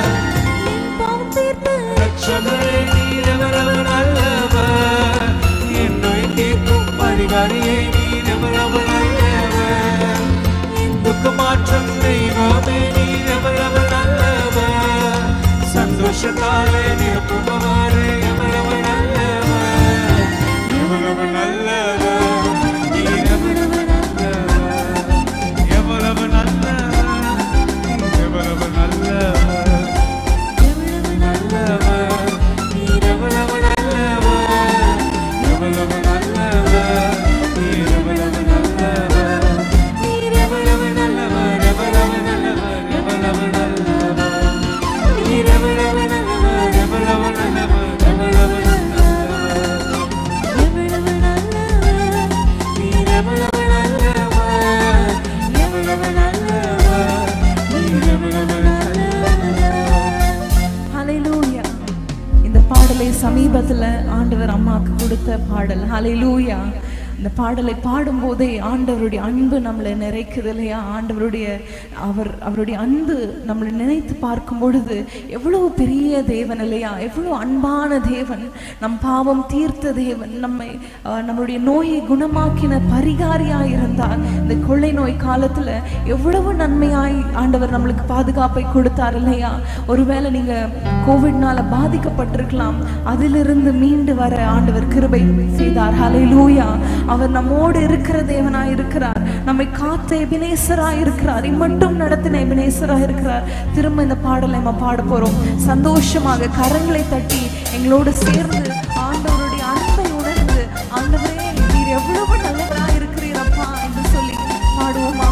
ரட்சகரே நீர் எவ்வளவு நல்லவர் என் நோய் தீர்க்கும் பரிகாரியே நீர் எவ்வளவு நல்லவர் துக்க மாற்றம் தெய்வமே நீர் எவ்வளவு நல்லவர் சந்தோஷத்தாலே நிரப்புபவரே எவ்வளவு நல்லவர் எவ்வளவு நல்லவர் நீர் எவ்வளவு நல்லவர் எவ்வளவு நல்லவர் நீர் எவ்வளவு நல்லவர் எவ்வளவு நல்லவர் நீர் எவ்வளவு நல்லவர் எவ்வளவு நல்லவர் நீர் எவ்வளவு நல்லவர் நீர் எவ்வளவு நல்லவர் எவ்வளவு நல்லவர் எவ்வளவு நல்லவர் நீர் எவ்வளவு நல்லவர் எவ்வளவு நல்லவர் எவ்வளவு நல்லவர் எவ்வளவு நல்லவர் நீர் எவ்வளவு நல்லவர் எவ்வளவு நல்லவர் நீர் எவ்வளவு நல்லவர் ஹalleluya இந்த பாடலை சமீபத்துல ஆண்டவர் அம்மாக்கு கொடுத்த பாடல் ஹalleluya இந்த பாடலை பாடும்போதே ஆண்டவருடைய அன்பு நம்மளை நிறைக்குது இல்லையா ஆண்டவருடைய அவர் அவருடைய அன்பு நம்மளை நினைத்து பார்க்கும் பொழுது எவ்வளவு பெரிய தேவன் இல்லையா எவ்வளவு அன்பான தேவன் நம் பாவம் தீர்த்த தேவன் நம்மை அஹ், நம்மளுடைய நோயை குணமாக்கின பரிகாரியாய் இருந்தார் இந்த கொள்ளை நோய் காலத்துல எவ்வளவு நன்மையாய் ஆண்டவர் நம்மளுக்கு பாதுகாப்பை கொடுத்தார் இல்லையா ஒருவேளை நீங்க கோவிட்னால பாதிக்கப்பட்டிருக்கலாம் அதிலிருந்து மீண்டு வர ஆண்டவர் கிருபை செய்தார் ஹalleluya அவர் நம்மோடு இருக்கிற தேவனாய் இருக்கிறார் நம்மை காத்த எபினேசராய் இருக்கிறார் இம்மட்டும் நடத்தின எபினேசராய் இருக்கிறார் திரும்ப இந்த பாடலை நம்ம பாட போறோம் சந்தோஷமாக கரங்களை தட்டி எங்களோடு சேர்ந்து ஆண்டவருடைய அன்பை உணர்ந்து ஆண்டவரே நீர் எவ்வளவு நல்லவராய் இருக்கிறீரப்பா என்று சொல்லி பாடுவோமா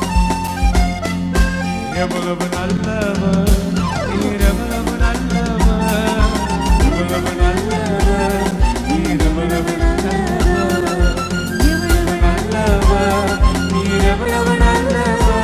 எவ்வளவு நல்லவர் நீர் எவ்வளவு நல்லவர் எவ்வளவு நல்லவர் நீர் எவ்வளவு நல்லவர் எவ்வளவு நல்லவர் நீர் எவ்வளவு நல்லவர்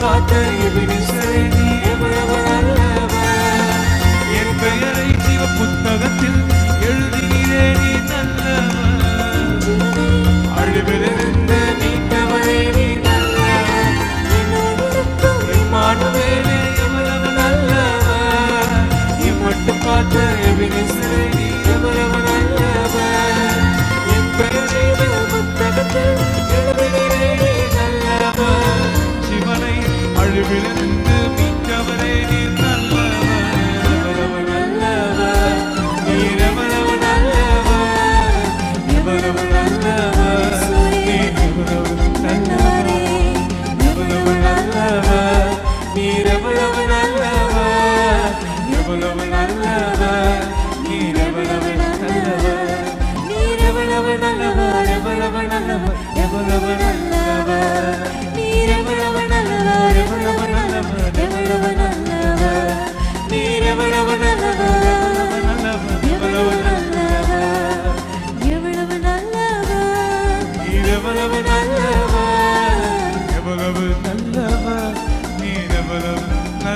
காத்த எபினிசரே நீ எவ்வளவு நல்லவர் என் பெயரை ஜீவ புத்தகத்தில் எழுதினீரே நீ நல்லவர் அழிவிலிருந்து மீட்டவரே நீ நல்லவர் இம்மானுவேலே எவ்வளவு நல்லவர் இம்மட்டும் காத்த எபினிசரே நீ எவ்வளவு நல்லவர் என் பெயரை ஜீவ புத்தகத்தில் எழுதினீரே நீ நல்லவர் சிவனை அழிவிலிருந்து மீட்டவரே நீ நல்லவர் எவ்வளவு நல்லவர் நீர் எவ்வளவு நல்லவர் எவ்வளவு நல்லவர் நீர் எவ்வளவு நல்லவர் எவ்வளவு நல்லவர் நீர் எவ்வளவு நல்லவர் எவ்வளவு நல்லவர் நீர் எவ்வளவு நல்லவர் நீர் எவ்வளவு நல்லவர் எவ்வளவு நல்லவர் எவ்வளவு நல்லவர் நீர் எவ்வளவு நல்லவர் எவ்வளவு நல்லவர் எவ்வளவு நல்லவர் நீர் எவ்வளவு நல்லவர் எவ்வளவு நல்லவர் எவ்வளவு நல்லவர் நீர் எவ்வளவு நல்லவர் எவ்வளவு நல்லவர் நீர் எவ்வளவு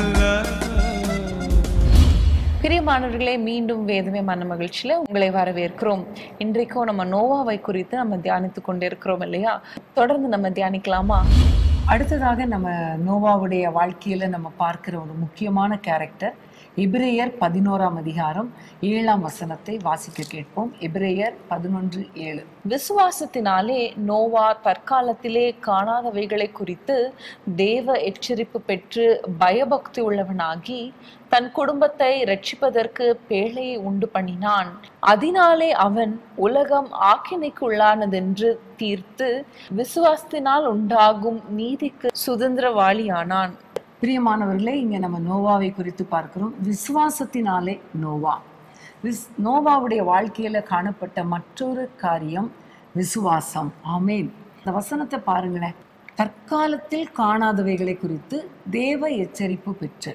நல்லவர் பிரியமானவர்களே மீண்டும் வேதமே மன மகிழ்ச்சியில உங்களை வரவேற்கிறோம் இன்றைக்கும் நம்ம நோவாவை குறித்து நம்ம தியானித்து கொண்டிருக்கிறோம் இல்லையா தொடர்ந்து நம்ம தியானிக்கலாமா அடுத்ததாக நம்ம நோவாவுடைய வாழ்க்கையில நம்ம பார்க்கிற ஒரு முக்கியமான கேரக்டர் எபிரேயர் பதினோராம் அதிகாரம் ஏழாம் வசனத்தை வாசிக்க கேட்போம் எபிரேயர் பதினொன்று ஏழு விசுவாசத்தினாலே நோவா தற்காலத்திலே காணாதவைகளை குறித்து தேவ எச்சரிப்பு பெற்று பயபக்தி உள்ளவனாகி தன் குடும்பத்தை ரட்சிப்பதற்கு பேழையை உண்டு பண்ணினான் அதனாலே அவன் உலகம் ஆக்கினைக்கு உள்ளானதென்று தீர்த்து விசுவாசத்தினால் உண்டாகும் நீதிக்கு சுதந்திரவாளியானான் பிரியமானவர்களே இங்க நம்ம நோவாவை குறித்து பார்க்கிறோம் விசுவாசத்தினாலே நோவா விஸ் நோவாவுடைய வாழ்க்கையில காணப்பட்ட மற்றொரு காரியம் விசுவாசம் ஆமேன் இந்த வசனத்தை பாருங்களேன் தற்காலத்தில் காணாதவைகளை குறித்து தேவ எச்சரிப்பு பெற்று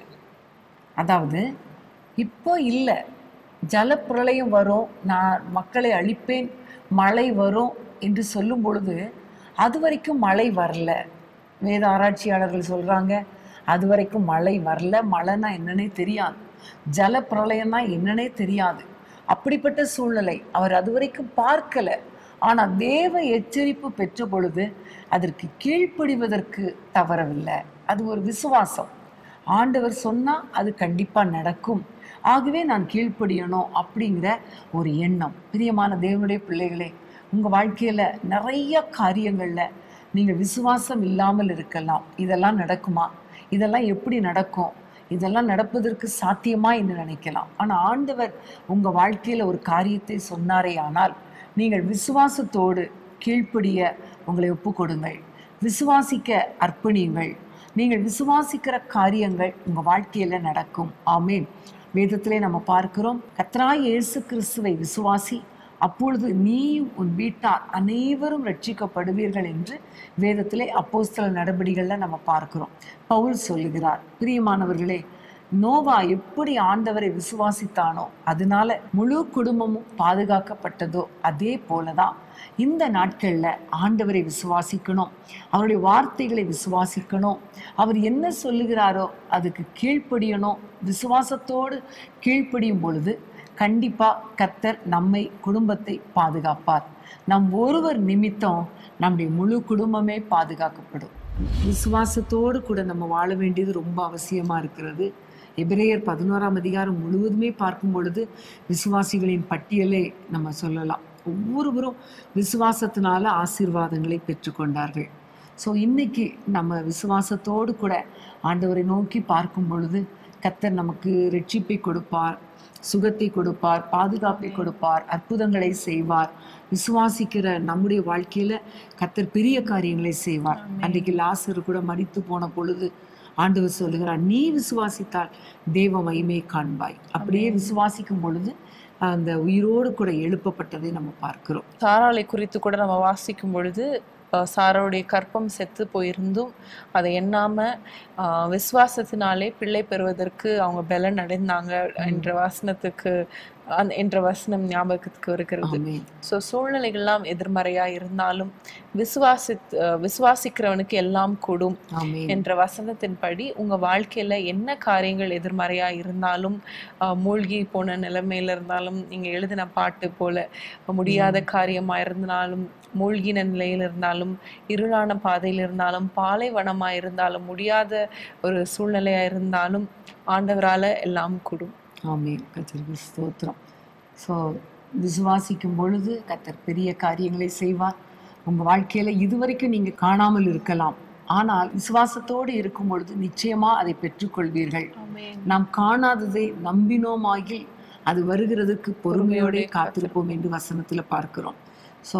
அதாவது இப்போ இல்லை ஜலப்பிரளயம் வரும் நான் மக்களை அழிப்பேன் மழை வரும் என்று சொல்லும் பொழுது அது வரைக்கும் மழை வரல வேத ஆராய்ச்சியாளர்கள் சொல்றாங்க அது வரைக்கும் மழை வரல மழைனா என்னன்னே தெரியாது ஜலப்பிரளயம்னா என்னன்னே தெரியாது அப்படிப்பட்ட சூழ்நிலை அவர் அது வரைக்கும் பார்க்கல ஆனா தேவ எச்சரிப்பு பெற்ற பொழுது அதற்கு கீழ்ப்படிவதற்கு தவறவில்லை அது ஒரு விசுவாசம் ஆண்டவர் சொன்னா அது கண்டிப்பா நடக்கும் ஆகவே நான் கீழ்ப்படியணும் அப்படிங்கிற ஒரு எண்ணம் பிரியமான தேவனுடைய பிள்ளைகளே உங்க வாழ்க்கையில நிறைய காரியங்கள்ல நீங்க விசுவாசம் இல்லாமல் இருக்கலாம் இதெல்லாம் நடக்குமா இதெல்லாம் எப்படி நடக்கும் இதெல்லாம் நடப்பதற்கு சாத்தியமா என்று நினைக்கலாம் ஆனா ஆண்டவர் உங்க வாழ்க்கையில ஒரு காரியத்தை சொன்னாரே ஆனால் நீங்கள் விசுவாசத்தோடு கீழ்ப்படிய உங்களை ஒப்புக்கொடுங்கள் விசுவாசிக்க அர்ப்பணியுங்கள் நீங்கள் விசுவாசிக்கிற காரியங்கள் உங்க வாழ்க்கையில நடக்கும் ஆமேன் வேதத்திலே நம்ம பார்க்கிறோம் கத்ராய் இயேசு கிறிஸ்துவை விசுவாசி அப்பொழுது நீயும் உன் வீட்டார் அனைவரும் ரட்சிக்கப்படுவீர்கள் என்று வேதத்திலே அப்போஸ்தல நடபடிகள்ல நம்ம பார்க்கிறோம் பவுல் சொல்லுகிறார் பிரியமானவர்களே நோவா எப்படி ஆண்டவரை விசுவாசித்தானோ அதனால முழு குடும்பமும் பாதுகாக்கப்பட்டதோ அதே போலதான் இந்த நாட்கள்ல ஆண்டவரை விசுவாசிக்கணும் அவருடைய வார்த்தைகளை விசுவாசிக்கணும் அவர் என்ன சொல்லுகிறாரோ அதுக்கு கீழ்ப்படியணும் விசுவாசத்தோடு கீழ்ப்படியும் பொழுது கண்டிப்பா கர்த்தர் நம்மை குடும்பத்தை பாதுகாப்பார் நம் ஒருவர் நிமித்தம் நம்முடைய முழு குடும்பமே பாதுகாக்கப்படும் விசுவாசத்தோடு கூட நம்ம வாழ வேண்டியது ரொம்ப அவசியமா இருக்கிறது எபிரேயர் பதினோராம் அதிகாரம் முழுவதுமே பார்க்கும் பொழுது விசுவாசிகளின் பட்டியலை நம்ம சொல்லலாம் ஒவ்வொருவரும் விசுவாசத்தினால ஆசீர்வாதங்களை பெற்றுக்கொண்டார்கள் ஸோ இன்னைக்கு நம்ம விசுவாசத்தோடு கூட ஆண்டவரை நோக்கி பார்க்கும் பொழுது கத்தர் நமக்கு ரட்சிப்பை கொடுப்பார் சுகத்தை கொடுப்பார் பாதுகாப்பை கொடுப்பார் அற்புதங்களை செய்வார் விசுவாசிக்கிற நம்முடைய வாழ்க்கையில கத்தர் பெரிய காரியங்களை செய்வார் அன்றைக்கு லாசரு கூட மரித்து போன பொழுது ஆண்டவர் சொல்லுகிறார் நீ விசுவாசித்தால் தேவ மகிமை காண்பாய் அப்படியே விசுவாசிக்கும் பொழுது அந்த உயிரோடு கூட எழுப்பப்பட்டதை நம்ம பார்க்கிறோம் சாராளை குறித்து கூட நம்ம வாசிக்கும் பொழுது அஹ், சாராளுடைய கற்பம் செத்து போயிருந்தும் அதை எண்ணாம ஆஹ், விசுவாசத்தினாலே பிள்ளை பெறுவதற்கு அவங்க பலன் அடைந்தாங்க என்ற வாசனத்துக்கு அந்த என்ற வசனம் ஞாபகத்துக்கு வருகிறது ஆமென் ஸோ சூழ்நிலைகள்லாம் எதிர்மறையா இருந்தாலும் விசுவாசி விசுவாசிக்கிறவனுக்கு எல்லாம் கூடும் ஆமென் என்ற வசனத்தின்படி உங்க வாழ்க்கையில என்ன காரியங்கள் எதிர்மறையா இருந்தாலும் ஆஹ், மூழ்கி போன நிலைமையில இருந்தாலும் நீங்க எழுதின பாட்டு போல முடியாத காரியமா இருந்தாலும் மூழ்கின நிலையில் இருந்தாலும் இருளான பாதையில் இருந்தாலும் பாலைவனமா இருந்தாலும் முடியாத ஒரு சூழ்நிலையா இருந்தாலும் ஆண்டவரால எல்லாம் கூடும் ஆமென் கத்தருக்கு ஸ்தோத்திரம் ஸோ விசுவாசிக்கும் பொழுது கத்தர் பெரிய காரியங்களை செய்வார் உங்க வாழ்க்கையில இதுவரைக்கும் நீங்க காணாமல் இருக்கலாம் ஆனால் விசுவாசத்தோடு இருக்கும் பொழுது நிச்சயமா அதை பெற்றுக்கொள்வீர்கள் நாம் காணாததை நம்பினோமாகி அது வருகிறதுக்கு பொறுமையோட காத்திருப்போம் என்று வசனத்துல பார்க்கிறோம் ஸோ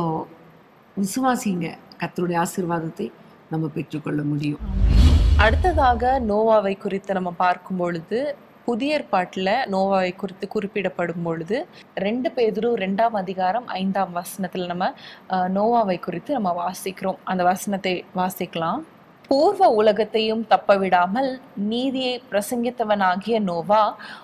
விசுவாசிங்க கத்தருடைய ஆசீர்வாதத்தை நம்ம பெற்றுக்கொள்ள முடியும் அடுத்ததாக நோவாவை குறித்து நம்ம பார்க்கும் பொழுது புதிய ஏற்பாட்டில் நோவாவை குறித்து குறிப்பிடப்படும் பொழுது ரெண்டு பேதுரு ரெண்டாம் அதிகாரம் ஐந்தாம் வசனத்தில் நம்ம அஹ், நோவாவை குறித்து நம்ம வாசிக்கிறோம் அந்த வசனத்தை வாசிக்கலாம் பூர்வ உலகத்தையும் தப்ப விடாமல் நீதியை பிரசங்கித்தவனாகிய நோவா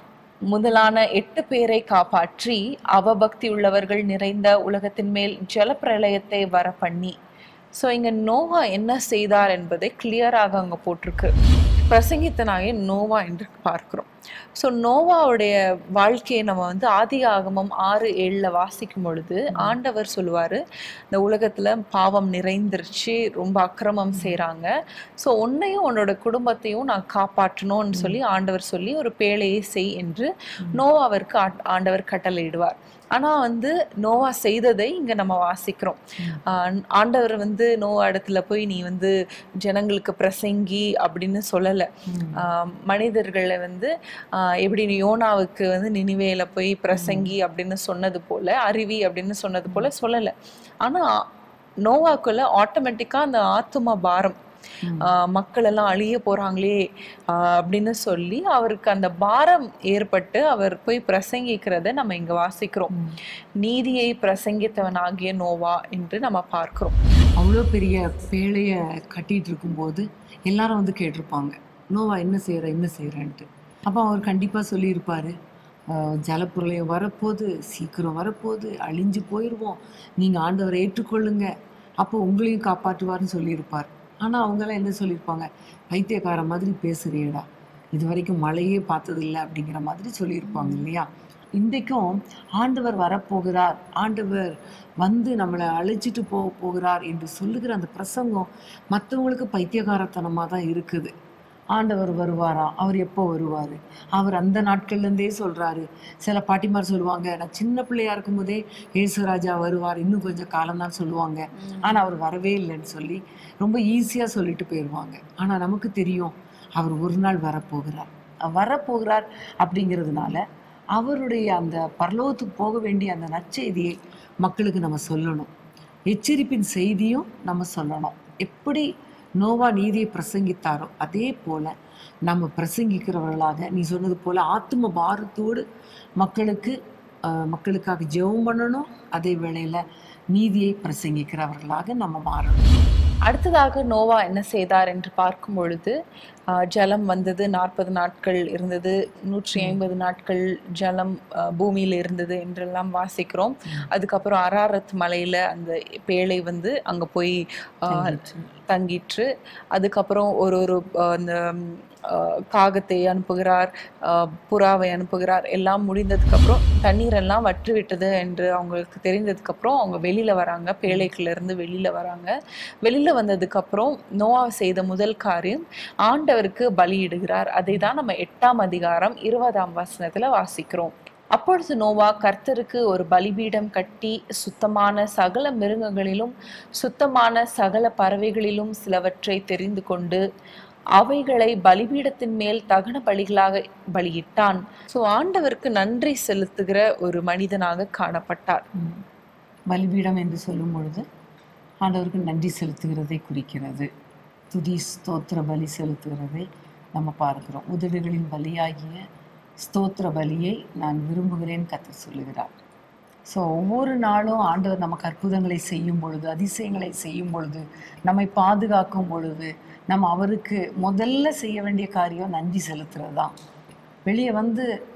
முதலான எட்டு பேரை காப்பாற்றி அவபக்தி உள்ளவர்கள் நிறைந்த உலகத்தின் மேல் ஜலப்பிரளயத்தை வர பண்ணி ஸோ இங்க நோவா என்ன செய்தார் என்பதை கிளியராக அங்க போட்டிருக்கு பிரசங்கித்தனாகிய நோவா என்று பார்க்கிறோம் ஸோ நோவாவுடைய வாழ்க்கையை நம்ம வந்து ஆதி ஆகமம் ஆறு ஏழுல வாசிக்கும் பொழுது ஆண்டவர் சொல்லுவாரு இந்த உலகத்துல பாவம் நிறைந்துருச்சு ரொம்ப அக்கிரமம் செய்றாங்க ஸோ உன்னையும் உன்னோட குடும்பத்தையும் நான் காப்பாற்றணும்னு சொல்லி ஆண்டவர் சொல்லி ஒரு பேழையை செய் என்று நோவாவிற்கு ஆட்- ஆண்டவர் கட்டளையிடுவார் ஆனா வந்து நோவா செய்ததை இங்க நம்ம வாசிக்கிறோம் ஆஹ் ஆண்டவர் வந்து நோவா இடத்துல போய் நீ வந்து ஜனங்களுக்கு பிரசங்கி அப்படின்னு சொல்லல ஆஹ் மனிதர்களை வந்து ஆஹ் எப்படி நீ யோனாவுக்கு வந்து நினிவேல போய் பிரசங்கி அப்படின்னு சொன்னது போல அருவி அப்படின்னு சொன்னது போல சொல்லல ஆனா நோவாக்குள்ள ஆட்டோமேட்டிக்கா அந்த ஆத்தும பாரம் ஆஹ் மக்கள் எல்லாம் அழிய போறாங்களே ஆஹ் அப்படின்னு சொல்லி அவருக்கு அந்த பாரம் ஏற்பட்டு அவர் போய் பிரசங்கிக்கிறத நம்ம இங்க வாசிக்கிறோம் நீதியை பிரசங்கித்தவனாகிய நோவா என்று நம்ம பார்க்கிறோம் அவ்வளோ பெரிய பேழைய கட்டிட்டு இருக்கும்போது எல்லாரும் வந்து கேட்டிருப்பாங்க நோவா என்ன செய்யற என்ன செய்யறன்ட்டு அப்போ அவர் கண்டிப்பாக சொல்லியிருப்பாரு "ஆஹ், ஜலப்பிரளயம் வரப்போகுது சீக்கிரம் வரப்போகுது அழிஞ்சு போயிடுவோம் நீங்கள் ஆண்டவரை ஏற்றுக்கொள்ளுங்க அப்போ உங்களையும் காப்பாற்றுவார்னு சொல்லியிருப்பார் ஆனால் அவங்கெல்லாம் என்ன சொல்லியிருப்பாங்க பைத்தியக்கார மாதிரி பேசுறியடா இது வரைக்கும் மழையே பார்த்ததில்லை அப்படிங்கிற மாதிரி சொல்லியிருப்பாங்க இல்லையா இன்றைக்கும் ஆண்டவர் வரப்போகிறார் ஆண்டவர் வந்து நம்மளை அழைச்சிட்டு போக போகிறார் என்று சொல்லுகிற அந்த பிரசங்கம் மற்றவங்களுக்கு பைத்தியகாரத்தனமாக தான் இருக்குது ஆண்டவர் வருவாரா அவர் எப்போ வருவார் அவர் அந்த நாட்கள்லேருந்தே சொல்கிறாரு சில பாட்டிமார் சொல்லுவாங்க நான் சின்ன பிள்ளையா இருக்கும்போதே ஏசுராஜா வருவார் இன்னும் கொஞ்சம் காலம்தான் சொல்லுவாங்க ஆனால் அவர் வரவே இல்லைன்னு சொல்லி ரொம்ப ஈஸியாக சொல்லிட்டு போயிடுவாங்க ஆனால் நமக்கு தெரியும் அவர் ஒரு நாள் வரப்போகிறார் அவர் வரப்போகிறார் அப்படிங்கிறதுனால அவருடைய அந்த பரலோகத்துக்கு போக வேண்டிய அந்த நற்செய்தியை மக்களுக்கு நம்ம சொல்லணும் எச்சரிப்பின் செய்தியும் நம்ம சொல்லணும் எப்படி நோவா நீதியை பிரசங்கித்தாரோ அதே போல நம்ம பிரசங்கிக்கிறவர்களாக நீ சொன்னது போல ஆத்ம பாரத்தோடு மக்களுக்கு ஆஹ், மக்களுக்காக ஜெபம் பண்ணணும் அதே வேளையில நீதியை பிரசங்கிக்கிறவர்களாக நம்ம மாறணும் அடுத்ததாக நோவா என்ன செய்தார் என்று பார்க்கும் பொழுது ஆஹ், ஜலம் வந்தது நாற்பது நாட்கள் இருந்தது நூற்றி ஐம்பது நாட்கள் ஜலம் ஆஹ், பூமியில இருந்தது என்றெல்லாம் வாசிக்கிறோம் அதுக்கப்புறம் அராரத் மலையில அந்த பேழை வந்து அங்க போய் ஆஹ், தங்கிற்று அதுக்கப்புறம் ஒரு ஒரு ஆஹ், அந்த ம், ஆஹ், காகத்தை அனுப்புகிறார் ஆஹ், புறாவை அனுப்புகிறார் எல்லாம் முடிந்ததுக்கு அப்புறம் தண்ணீர் எல்லாம் வற்றி விட்டது என்று அவங்களுக்கு தெரிந்ததுக்கு அப்புறம் அவங்க வெளியில வராங்க பேழைக்குள்ள இருந்து வெளியில வராங்க வெளியில வந்ததுக்கு அப்புறம் நோவா செய்த முதல் காரியம் ஆண்டவருக்கு பலியிடுகிறார் அதை தான் நம்ம எட்டாம் அதிகாரம் இருபதாம் வசனத்துல வாசிக்கிறோம் அப்பொழுது நோவா கர்த்தருக்கு ஒரு பலிபீடம் கட்டி சுத்தமான சகல மிருகங்களிலும் சுத்தமான சகல பறவைகளிலும் சிலவற்றை தெரிந்து கொண்டு அவைகளை பலிபீடத்தின் மேல் தகன பலிகளாக பலியிட்டான் ஸோ ஆண்டவருக்கு நன்றி செலுத்துகிற ஒரு மனிதனாக காணப்பட்டார் ம். பலிபீடம் என்று சொல்லும் பொழுது ஆண்டவருக்கு நன்றி செலுத்துகிறதை குறிக்கிறது துதி ஸ்தோத்திர பலி செலுத்துகிறதை நம்ம பார்க்கிறோம் உதடுகளின் பலியாகிய ஸ்தோத்திர பலியை நான் விரும்புகிறேன் கத்த சொல்லுகிறார் ஸோ ஒவ்வொரு நாளும் ஆண்டவர் நமக்கு அற்புதங்களை செய்யும் பொழுது அதிசயங்களை செய்யும் பொழுது நம்மை பாதுகாக்கும் பொழுது நம்ம அவருக்கு முதல்ல செய்ய வேண்டிய காரியம் நன்றி செலுத்துறது தான் வெளியே வந்து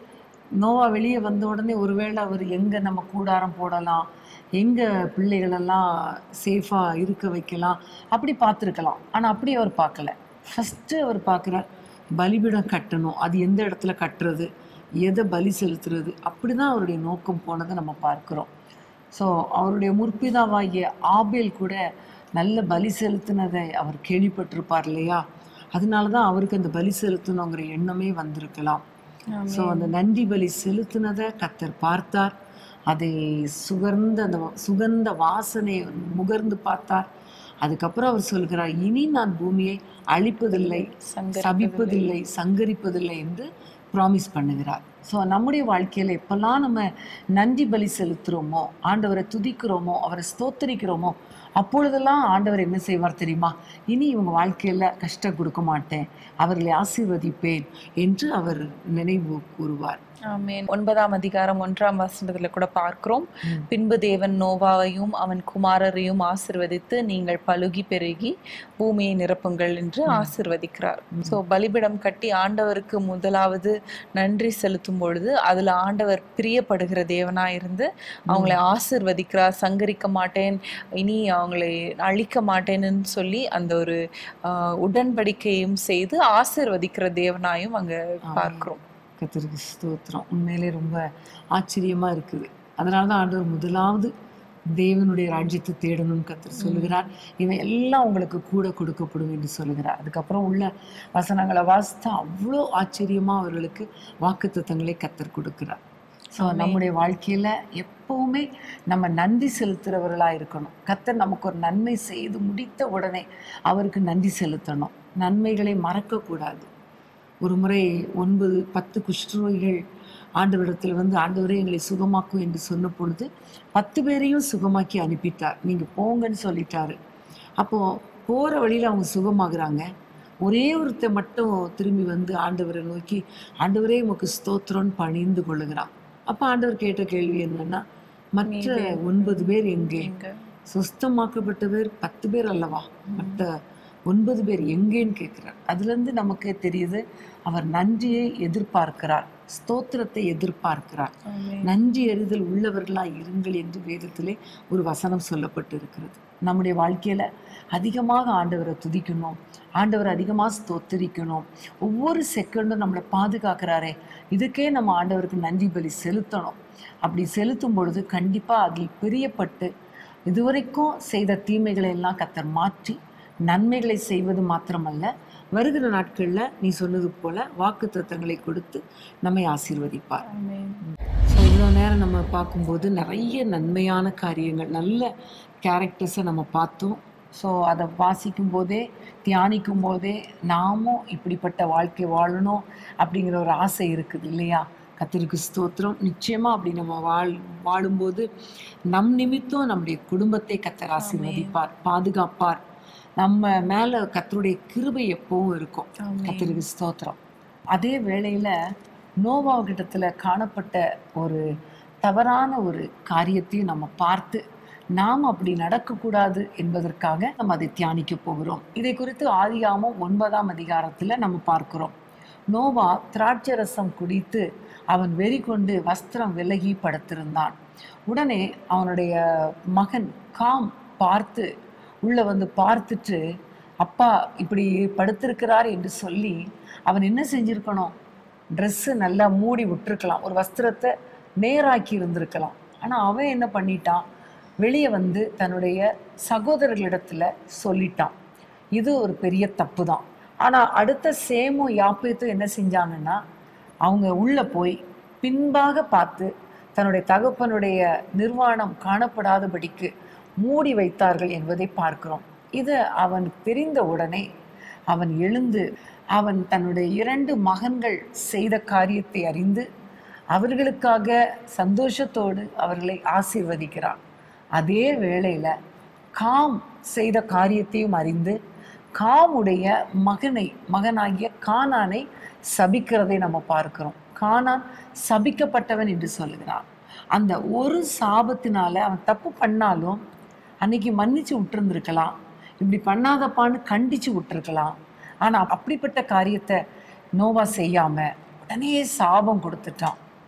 நோவா வெளியே வந்த உடனே ஒருவேளை அவர் எங்கே நம்ம கூடாரம் போடலாம் எங்கே பிள்ளைகளெல்லாம் சேஃபாக இருக்க வைக்கலாம் அப்படி பார்த்துருக்கலாம் ஆனால் அப்படி அவர் பார்க்கல ஃபஸ்ட்டு அவர் பார்க்குறார் பலிபீடம் கட்டணும் அது எந்த இடத்துல கட்டுறது எதை பலி செலுத்துறது அப்படி தான் அவருடைய நோக்கம் போனதை நம்ம பார்க்குறோம் ஸோ அவருடைய முற்பிதாவாகிய ஆபேல் கூட நல்ல பலி செலுத்தினதை அவர் கேள்விப்பட்டிருப்பார் இல்லையா அதனால தான் அவருக்கு அந்த பலி செலுத்தணுங்கிற எண்ணமே வந்திருக்கலாம் ஸோ அந்த நன்றி பலி செலுத்தினதை கத்தர் பார்த்தார் அதை சுகர்ந்த அந்த சுகந்த வாசனை முகர்ந்து பார்த்தார் அதுக்கப்புறம் அவர் சொல்கிறார் இனி நான் பூமியை அழிப்பதில்லை சபிப்பதில்லை சங்கரிப்பதில்லை என்று ப்ராமிஸ் பண்ணுகிறார் ஸோ நம்முடைய வாழ்க்கையில் எப்பெல்லாம் நம்ம நன்றி பலி செலுத்துகிறோமோ ஆண்டவரை துதிக்கிறோமோ அவரை ஸ்தோத்தரிக்கிறோமோ அப்பொழுதெல்லாம் ஆண்டவர் என்ன செய்வார் தெரியுமா இனி இவங்க வாழ்க்கையில் கஷ்டம் கொடுக்க மாட்டேன் அவர்களை ஆசீர்வதிப்பேன் என்று அவர் நினைவு கூறுவார் ஆமென் ஒன்பதாம் அதிகாரம் ஒன்றாம் வசனத்துல கூட பார்க்கிறோம் பின்பு தேவன் நோவாவையும் அவன் குமாரரையும் ஆசிர்வதித்து நீங்கள் பலுகி பெருகி பூமியை நிரப்புங்கள் என்று ஆசிர்வதிக்கிறார் சோ பலிபிடம் கட்டி ஆண்டவருக்கு முதலாவது நன்றி செலுத்தும் பொழுது அதுல ஆண்டவர் பிரியப்படுகிற தேவனா இருந்து அவங்களை ஆசிர்வதிக்கிறார் சங்கரிக்க மாட்டேன் இனி அவங்களை அழிக்க மாட்டேன்னு சொல்லி அந்த ஒரு ஆஹ், உடன்படிக்கையும் செய்து ஆசிர்வதிக்கிற தேவனாயும் அங்க பார்க்கிறோம் கத்திரிக்கு ஸ்தோத்திரம் உண்மையிலே ரொம்ப ஆச்சரியமா இருக்குது அதனால தான் ஆண்டவர் முதலாவது தேவனுடைய ராஜ்யத்தை தேடணும்னு கத்தர் சொல்லுகிறார் இவன் எல்லாம் உங்களுக்கு கூட கொடுக்கப்படும் என்று சொல்லுகிறார் அதுக்கப்புறம் உள்ள வசனங்களை வாசித்தா அவ்வளோ ஆச்சரியமா அவர்களுக்கு வாக்குத்தத்தங்களை கத்தர் கொடுக்கிறார் ஸோ நம்முடைய வாழ்க்கையில எப்பவுமே நம்ம நன்றி செலுத்துறவர்களா இருக்கணும் கத்தர் நமக்கு ஒரு நன்மை செய்து முடித்த உடனே அவருக்கு நன்றி செலுத்தணும் நன்மைகளை மறக்கக்கூடாது ஒரு முறை ஒன்பது பத்து குஷ்டரோகிகள் ஆண்டவரிடத்தில் வந்து ஆண்டவரே எங்களை சுகமாக்கும் என்று சொன்ன பொழுது பத்து பேரையும் சுகமாக்கி அனுப்பிட்டார் நீங்கள் போங்கன்னு சொல்லிட்டாரு அப்போது போகிற வழியில் அவங்க சுகமாகுறாங்க ஒரே ஒருத்தர் மட்டும் திரும்பி வந்து ஆண்டவரை நோக்கி ஆண்டவரே உமக்கு ஸ்தோத்திரம்னு பணிந்து கொள்ளுகிறான் அப்போ ஆண்டவர் கேட்ட கேள்வி என்னன்னா மற்ற ஒன்பது பேர் எங்கே இங்க சுஸ்தமாக்கப்பட்ட பேர் பத்து பேர் அல்லவா மற்ற ஒன்பது பேர் எங்கேன்னு கேட்கிறார் அதுலேருந்து நமக்கு தெரியுது அவர் நன்றியை எதிர்பார்க்கிறார் ஸ்தோத்திரத்தை எதிர்பார்க்கிறார் ஆமென். நன்றி எறிதல் உள்ளவர்களாய் இருங்கள் என்று வேதத்திலே ஒரு வசனம் சொல்லப்பட்டு இருக்கிறது நம்முடைய வாழ்க்கையில அதிகமாக ஆண்டவரை துதிக்கணும் ஆண்டவரை அதிகமாக ஸ்தோத்திரிக்கணும் ஒவ்வொரு செகண்டும் நம்மளை பாதுகாக்கிறாரே இதுக்கே நம்ம ஆண்டவருக்கு நன்றி பலி செலுத்தணும் அப்படி செலுத்தும் பொழுது கண்டிப்பா அதில் பிரியப்பட்டு இதுவரைக்கும் செய்த தீமைகளை எல்லாம் கத்தர் மாற்றி நன்மைகளை செய்வது மாத்திரமல்ல வருகிற நாட்கள்ல நீ சொன்னது போல வாக்கு கொடுத்து நம்மை ஆசீர்வதிப்பார் ஆமென். ஸோ இவ்வளோ நேரம் நம்ம பார்க்கும்போது நிறைய நன்மையான காரியங்கள் நல்ல கேரக்டர்ஸை நம்ம பார்த்தோம் ஸோ அதை வாசிக்கும் போதே தியானிக்கும் போதே நாமும் இப்படிப்பட்ட வாழ்க்கை வாழணும் அப்படிங்கிற ஒரு ஆசை இருக்குது இல்லையா கத்திரிக்கு ஸ்தோத்திரம் நிச்சயமா அப்படி நம்ம வாழ் வாழும்போது நம் நிமித்தம் நம்முடைய குடும்பத்தை கத்தர் ஆசீர்வதிப்பார் பாதுகாப்பார் நம்ம மேல கத்தருடைய கிருபை எப்பவும் இருக்கும் ஆமென். கத்திரிக்கு ஸ்தோத்திரம் அதே வேளையில நோவா கிட்டத்துல காணப்பட்ட ஒரு தவறான ஒரு காரியத்தையும் நம்ம பார்த்து நாம் அப்படி நடக்கக்கூடாது என்பதற்காக நம்ம அதை தியானிக்க போகிறோம் இதை குறித்து ஆதியாமம் ஒன்பதாம் அதிகாரத்துல நம்ம பார்க்கிறோம் நோவா திராட்சை ரசம் குடித்து அவன் வெறி கொண்டு வஸ்திரம் விலகி படுத்திருந்தான் உடனே அவனுடைய மகன் காம் பார்த்து உள்ள வந்து பார்த்துட்டு அப்பா இப்படி படுத்திருக்கிறார் என்று சொல்லி அவன் என்ன செஞ்சிருக்கணும் ட்ரெஸ்ஸு நல்லா மூடி விட்டுருக்கலாம் ஒரு வஸ்திரத்தை நேராக்கி இருந்திருக்கலாம் ஆனால் அவன் என்ன பண்ணிட்டான் வெளியே வந்து தன்னுடைய சகோதரர்களிடத்துல சொல்லிட்டான் இது ஒரு பெரிய தப்பு தான் ஆனால் அடுத்த சேமும் யாப்பேத்தும் என்ன செஞ்சாங்கன்னா அவங்க உள்ளே போய் பின்பாக பார்த்து தன்னுடைய தகப்பனுடைய நிர்வாணம் காணப்படாதபடிக்கு மூடி வைத்தார்கள் என்பதை பார்க்கிறோம் இது அவன் தெரிந்த உடனே அவன் எழுந்து அவன் தன்னுடைய இரண்டு மகன்கள் செய்த காரியத்தை அறிந்து அவர்களுக்காக சந்தோஷத்தோடு அவர்களை ஆசீர்வதிக்கிறான் அதே வேளையில காம் செய்த காரியத்தையும் அறிந்து காமுடைய மகனை மகனாகிய கானானை சபிக்கிறதை நம்ம பார்க்கிறோம் கானான் சபிக்கப்பட்டவன் என்று சொல்லுகிறான் அந்த ஒரு சாபத்தினால அவன் தப்பு பண்ணாலும் அன்னைக்கு மன்னிச்சு விட்டுருந்துருக்கலாம் இப்படி பண்ணாதப்பான்னு கண்டிச்சு விட்டுருக்கலாம் ஆனா அப்படிப்பட்ட காரியத்தை நோவா செய்யாம உடனே சாபம் கொடுத்துட்டான்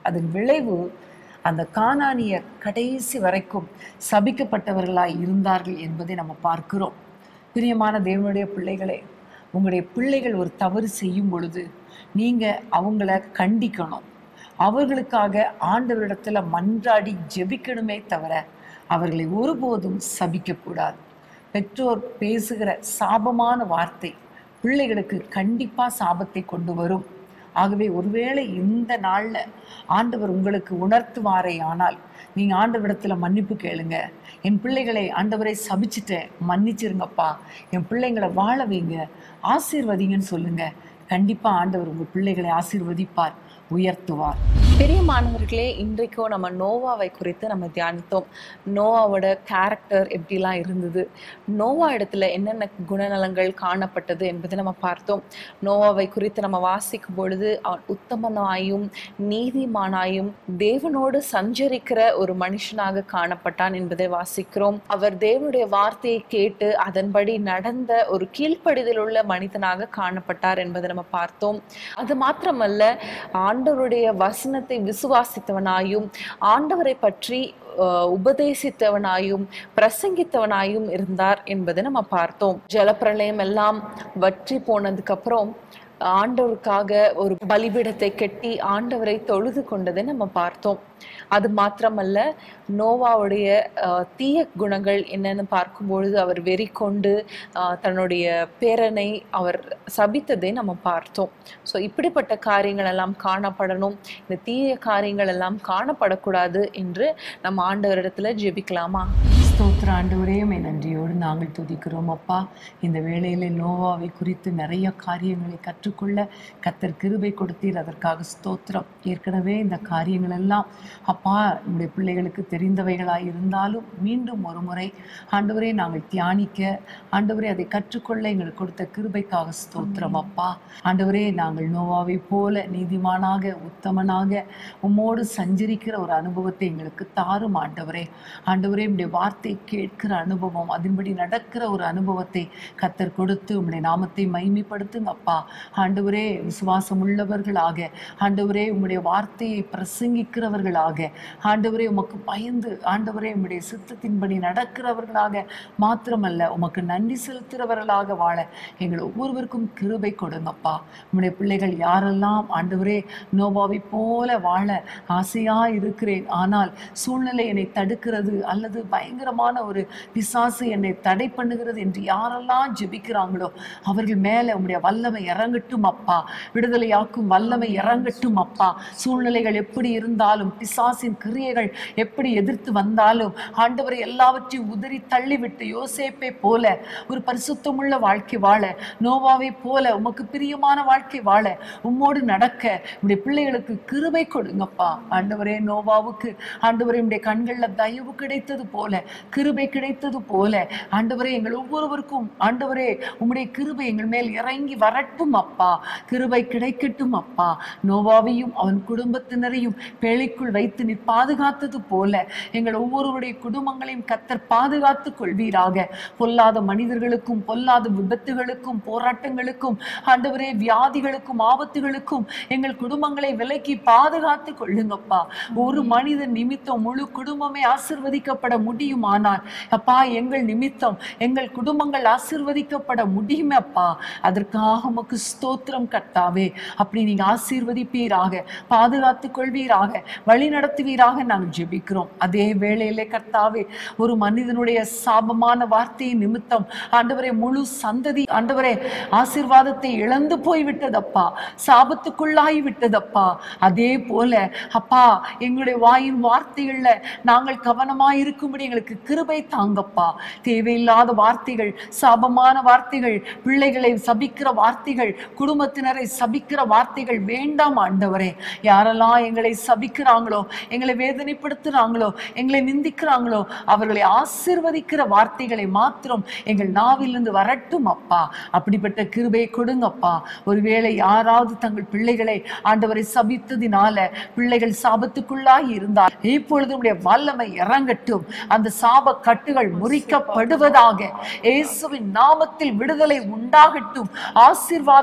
அதன் விளைவு அந்த கானானியர் கடைசி வரைக்கும் சபிக்கப்பட்டவர்களாய் இருந்தார்கள் என்பதை நம்ம பார்க்கிறோம் பிரியமான தேவனுடைய பிள்ளைகளே உங்களுடைய பிள்ளைகள் ஒரு தவறு செய்யும் பொழுது நீங்க அவங்கள கண்டிக்கணும் அவர்களுக்காக ஆண்டவரிடத்துல மன்றாடி ஜெபிக்கணுமே தவிர அவர்களை ஒருபோதும் சபிக்கக்கூடாது பெற்றோர் பேசுகிற சாபமான வார்த்தை பிள்ளைகளுக்கு கண்டிப்பா சாபத்தை கொண்டு வரும் ஆகவே ஒருவேளை இந்த நாள்ல ஆண்டவர் உங்களுக்கு உணர்த்துவாரே ஆனால் நீங்க ஆண்டவரிடத்துல மன்னிப்பு கேளுங்க என் பிள்ளைகளை ஆண்டவரை சபிச்சிட்டேன் மன்னிச்சிருங்கப்பா என் பிள்ளைங்களை வாழ வைங்க ஆசீர்வதிங்கன்னு சொல்லுங்க கண்டிப்பா ஆண்டவர் உங்க பிள்ளைகளை ஆசீர்வதிப்பார் உயர்த்துவார் பிரியமானவர்களே இன்றைக்கும் நம்ம நோவாவை குறித்து நம்ம தியானித்தோம் நோவாவோட கேரக்டர் எப்படிலாம் இருந்தது நோவா இடத்துல என்னென்ன குணநலங்கள் காணப்பட்டது என்பதை நம்ம பார்த்தோம் நோவாவை குறித்து நம்ம வாசிக்கும் பொழுது அவன் உத்தமனாயும் நீதிமானாயும் தேவனோடு சஞ்சரிக்கிற ஒரு மனுஷனாக காணப்பட்டான் என்பதை வாசிக்கிறோம் அவர் தேவனுடைய வார்த்தையை கேட்டு அதன்படி நடந்த ஒரு கீழ்ப்படிதல் உள்ள மனிதனாக காணப்பட்டார் என்பதை நம்ம பார்த்தோம் அது மாத்திரமல்ல ஆண்டவருடைய வசனத்தை விசுவாசித்தவனாயும் ஆண்டவரை பற்றி அஹ், உபதேசித்தவனாயும் பிரசங்கித்தவனாயும் இருந்தார் என்பதை நம்ம பார்த்தோம் ஜலப்பிரளயம் எல்லாம் வற்றி போனதுக்கு அப்புறம் ஆண்டவருக்காக ஒரு பலிபீடத்தை கட்டி ஆண்டவரை தொழுது கொண்டதை நம்ம பார்த்தோம் அது மாத்திரமல்ல நோவாவுடைய அஹ், தீய குணங்கள் என்னன்னு பார்க்கும்பொழுது அவர் வெறி கொண்டு அஹ், தன்னுடைய பேரனை அவர் சபித்ததை நம்ம பார்த்தோம் ஸோ இப்படிப்பட்ட காரியங்கள் எல்லாம் காணப்படணும் இந்த தீய காரியங்கள் எல்லாம் காணப்படக்கூடாது என்று நம்ம ஆண்டவரிடத்துல ஜெபிக்கலாமா ஸ்தோத்திர ஆண்டவரே உம்மை நன்றியோடு நாங்கள் துதிக்கிறோம் அப்பா இந்த வேளையில நோவாவை குறித்து நிறைய காரியங்களை கற்றுக்கொள்ள கத்தர் கிருபை கொடுத்தீர் அதற்காக ஸ்தோத்திரம் ஏற்கனவே இந்த காரியங்கள் எல்லாம் அப்பா நம்முடைய பிள்ளைகளுக்கு தெரிந்தவைகளாய் இருந்தாலும் மீண்டும் ஒரு முறை ஆண்டவரே நாங்கள் தியானிக்க ஆண்டவரே அதை கற்றுக்கொள்ள எங்களுக்கு கொடுத்த கிருபைக்காக ஸ்தோத்திரம் அப்பா ஆண்டவரே நாங்கள் நோவாவை போல நீதிமானாக உத்தமனாக உம்மோடு சஞ்சரிக்கிற ஒரு அனுபவத்தை எங்களுக்கு தாரும் ஆண்டவரே ஆண்டவரே உம்முடைய வார்த்தை கேட்கிற அனுபவம் அதன்படி நடக்கிற ஒரு அனுபவத்தை கத்தர் கொடுத்து உம்முடைய நாமத்தை மைமைப்படுத்துங்க அப்பா ஆண்டவரே விசுவாசம் உள்ளவர்களாக ஆண்டவரே உம்முடைய வார்த்தையை பிரசங்கிக்கிறவர்களாக ஆண்டவரே உமக்கு பயந்து ஆண்டவரே உம்முடைய சித்தத்தின்படி நடக்கிறவர்களாக மாத்திரமல்ல உமக்கு நன்றி செலுத்துகிறவர்களாக வாழ எங்கள் ஒவ்வொருவருக்கும் கிருபை கொடுங்கப்பா உம்முடைய பிள்ளைகள் யாரெல்லாம் ஆண்டவரே நோவாவை போல வாழ ஆசையா இருக்கிறேன் ஆனால் சூழ்நிலை என்னை தடுக்கிறது அல்லது பயங்கரமான ஒரு பிசாசு என்னை தடை பண்ணுகிறது என்று யாரெல்லாம் ஜெபிக்கிறாங்களோ அவர்கள் மேலே உம்முடைய வல்லமை இறங்கட்டும் அப்பா விடுதலையாக்கும் வல்லமை இறங்கட்டும் அப்பா சூழ்நிலைகள் எப்படி இருந்தாலும் பிசாசின் கிரியைகள் எப்படி எதிர்த்து வந்தாலும் ஆண்டவரை எல்லாவற்றையும் உதறி தள்ளிவிட்டு யோசேப்பை போல ஒரு பரிசுத்தமுள்ள வாழ்க்கை வாழ நோவாவை போல உமக்கு பிரியமான வாழ்க்கை வாழ உம்மோடு நடக்க உடைய பிள்ளைகளுக்கு கிருபை கொடுங்கப்பா ஆண்டவரே நோவாவுக்கு ஆண்டவரே உடைய கண்கள்ல தயவு கிடைத்தது போல கிருபை கிடைத்தது போல ஆண்டவரே எங்கள் ஒவ்வொருவருக்கும் ஆண்டவரே உம்முடைய கிருபை எங்கள் மேல் இறங்கி வரட்டும் அப்பா கிருபை கிடைக்கட்டும் அப்பா நோவாவையும் அவன் குடும்பத்தினரையும் பேழைக்குள் வைத்து நீர் பாதுகாத்தது போல எங்கள் ஒவ்வொருவருடைய குடும்பங்களையும் கத்தர் பாதுகாத்துக் கொள்வீராக பொல்லாத மனிதர்களுக்கும் பொல்லாத விபத்துகளுக்கும் போராட்டங்களுக்கும் ஆண்டவரே வியாதிகளுக்கும் ஆபத்துகளுக்கும் எங்கள் குடும்பங்களை விலக்கி பாதுகாத்து கொள்ளுங்கப்பா ஒரு மனிதன் நிமித்தம் முழு குடும்பமே ஆசிர்வதிக்கப்பட முடியுமானால் அப்பா எங்கள் நிமித்தம் எங்கள் குடும்பங்கள் ஆசிர்வதிக்கப்பட முடியுமே அப்பா அதற்காக உமக்கு ஸ்தோத்திரம் கர்த்தாவே அப்படி நீங்க ஆசீர்வதிப்பீராக பாதுகாத்துக் கொள்வீராக வழி நடத்துவீராக நாங்கள் ஜெபிக்கிறோம் அதே வேளையிலே கர்த்தாவே ஒரு மனிதனுடைய சாபமான வார்த்தையின் நிமித்தம் ஆண்டவரே முழு சந்ததி ஆண்டவரே ஆசீர்வாதத்தை இழந்து போய் விட்டதப்பா சாபத்துக்குள்ளாகி விட்டதப்பா அதே போல அப்பா எங்களுடைய வாயின் வார்த்தைகள்ல நாங்கள் கவனமாய் இருக்கும்படி எங்களுக்கு கிருபை தாங்கப்பா தேவையில்லாத வார்த்தைகள் சாபமான வார்த்தைகள் பிள்ளைகளை சபிக்கிற வார்த்தைகள் குடும்பத்தினரை சபிக்கிற வார்த்தைகள் வேண்டாம் ஆண்டவரே யாரெல்லாம் எங்களை சபிக்கிறாங்களோ எங்களை வேதனைப்படுத்துறாங்களோ எங்களை நிந்திக்கிறாங்களோ அவர்களை ஆசீர்வதிக்கிற வார்த்தைகளை மாத்திரம் எங்கள் நாவிலிருந்து வரட்டும் அப்பா அப்படிப்பட்ட கிருபையை கொடுங்கப்பா ஒருவேளை யாராவது தங்கள் பிள்ளைகளை ஆண்டவரை சபித்ததினால பிள்ளைகள் சாபத்துக்குள்ளாகி இருந்தால் இப்பொழுது உடைய வல்லமை இறங்கட்டும் அந்த சாப கட்டுகள் முறிக்கப்படுவதாக இயேசுவின் நாமத்தில் விடுதலை உண்டாகட்டும் ஆசீர்வாதம் உண்டாகட்டும்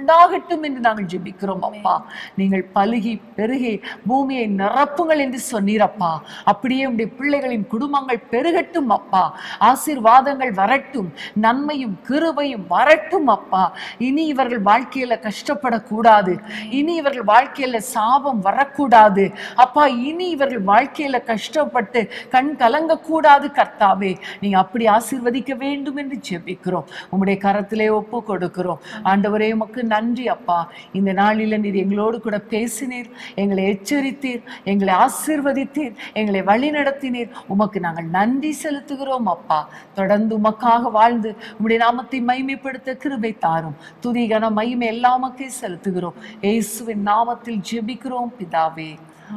உண்டாகட்டும் என்று நாங்கள் ஜெபிக்கிறோம் அப்பா நீங்கள் பலுகி பெருகி பூமியை நிரப்புங்கள் என்று சொன்னீரப்பா அப்படியே உடைய பிள்ளைகளின் குடும்பங்கள் பெருகட்டும் அப்பா ஆசீர்வாதங்கள் வரட்டும் நன்மையும் கிருபையும் வரட்டும் அப்பா இனி இவர்கள் வாழ்க்கையில கஷ்டப்படக்கூடாது இனி இவர்கள் வாழ்க்கையில சாபம் வரக்கூடாது அப்பா இனி இவர்கள் வாழ்க்கையில கஷ்டப்பட்டு கண் கலங்கக்கூடாது கர்த்தாவே நீங்க அப்படி ஆசீர்வதிக்க வேண்டும் என்று ஜெபிக்கிறோம் உம்முடைய கரத்திலே ஒப்பு கொடுக்கிறோம் ஆண்டவரே உமக்கு நன்றி அப்பா இந்த நாளில நீர் எங்களோடு கூட பேசினீர் எங்களை எச்சரித்தீர் எங்களை ஆசீர்வதித்தீர் எங்களை வழிநடத்தினீர் உமக்கு நாங்கள் நன்றி செலுத்துகிறோம் அப்பா தொடர்ந்து உமக்காக வாழ்ந்து உம்முடைய நாமத்தை மைமைப்படுத்த கிருபை தாரும் துதி கன மகிமை எல்லாமக்கே செலுத்துகிறோம் இயேசுவின் நாமத்தில் ஜெபிக்கிறோம் பிதாவே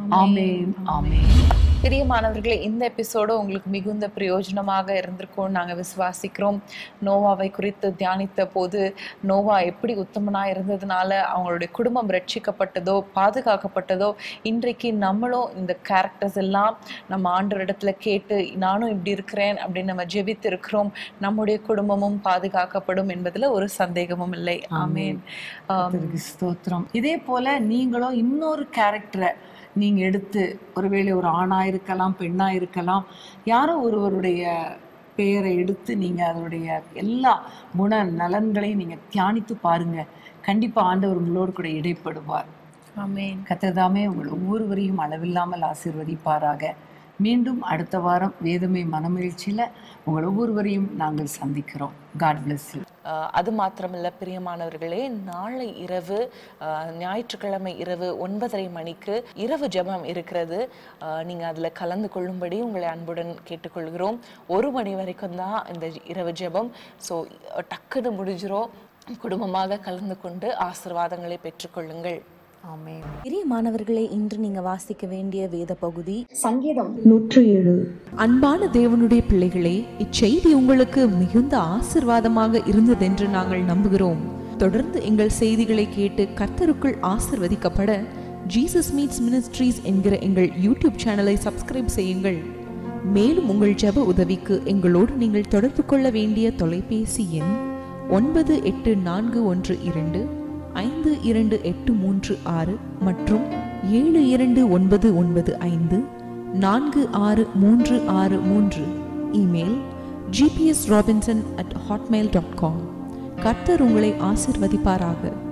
ஆமென் ஆமென் பிரியமானவர்களே இந்த எபிசோடு உங்களுக்கு மிகுந்த பிரயோஜனமாக இருந்திருக்கும்னு நாங்கள் விசுவாசிக்கிறோம் நோவாவை குறித்து தியானித்த போது நோவா எப்படி உத்தமனாக இருந்ததுனால அவங்களுடைய குடும்பம் ரட்சிக்கப்பட்டதோ பாதுகாக்கப்பட்டதோ இன்றைக்கு நம்மளும் இந்த கேரக்டர்ஸ் எல்லாம் நம்ம ஆண்டவரிடத்துல கேட்டு நானும் இப்படி இருக்கிறேன் அப்படின்னு நம்ம ஜெபித்து இருக்கிறோம் நம்முடைய குடும்பமும் பாதுகாக்கப்படும் என்பதில் ஒரு சந்தேகமும் இல்லை ஆமேன் ஆம், கர்த்தருக்கு ஸ்தோத்திரம் இதே போல நீங்களும் இன்னொரு கேரக்டரை நீங்க எடுத்து ஒருவேளை ஒரு ஆணா இருக்கலாம் பெண்ணா இருக்கலாம் யாரோ ஒருவருடைய பெயரை எடுத்து நீங்க அதனுடைய எல்லா குண நலன்களையும் நீங்க தியானித்து பாருங்க கண்டிப்பா ஆண்டவர் உங்களோடு கூட இடைப்படுவார் ஆமேன் கத்ததாமே உங்கள் ஒவ்வொருவரையும் அளவில்லாமல் ஆசீர்வதிப்பாராக மீண்டும் அடுத்த வாரம் வேதமை மனமகிழ்ச்சியில உங்கள் ஒவ்வொருவரையும் நாங்கள் சந்திக்கிறோம் காட் bless you ஆஹ் அது மாத்திரமல்ல பிரியமானவர்களே நாளை இரவு ஆஹ் ஞாயிற்றுக்கிழமை இரவு ஒன்பதரை மணிக்கு இரவு ஜெபம் இருக்கிறது ஆஹ் நீங்க அதுல கலந்து கொள்ளும்படி உங்களை அன்புடன் கேட்டுக்கொள்கிறோம் ஒரு மணி வரைக்கும் தான் இந்த இரவு ஜெபம் ஸோ டக்குன்னு முடிஞ்சிரும் குடும்பமாக கலந்து கொண்டு ஆசீர்வாதங்களை பெற்றுக்கொள்ளுங்கள் ஆமென் பெரிய மாணவர்களே இன்று நீங்க வாசிக்க வேண்டிய வேத பகுதி சங்கீதம் நூற்று ஏழு அன்பான தேவனுடைய பிள்ளைகளே இச்செய்தி உங்களுக்கு மிகுந்த ஆசிர்வாதமாக இருந்ததென்று நாங்கள் நம்புகிறோம் தொடர்ந்து எங்கள் செய்திகளை கேட்டு கர்த்தருக்குள் ஆசிர்வதிக்கப்பட ஜீசஸ் மீட்ஸ் மினிஸ்ட்ரீஸ் என்கிற எங்கள் யூடியூப் சேனலை சப்ஸ்கிரைப் செய்யுங்கள் மேலும் உங்கள் ஜெப உதவிக்கு எங்களோடு நீங்கள் தொடர்பு கொள்ள வேண்டிய தொலைபேசி எண் ஒன்பது எட்டு நான்கு ஒன்று இரண்டு ஐந்து இரண்டு எட்டு மூன்று ஆறு மற்றும் ஏழு இரண்டு ஒன்பது ஒன்பது ஐந்து நான்கு ஆறு மூன்று ஆறு மூன்று email GPS Robinson at Hotmail dot com கர்த்தர் உங்களை ஆசிர்வதிப்பாராக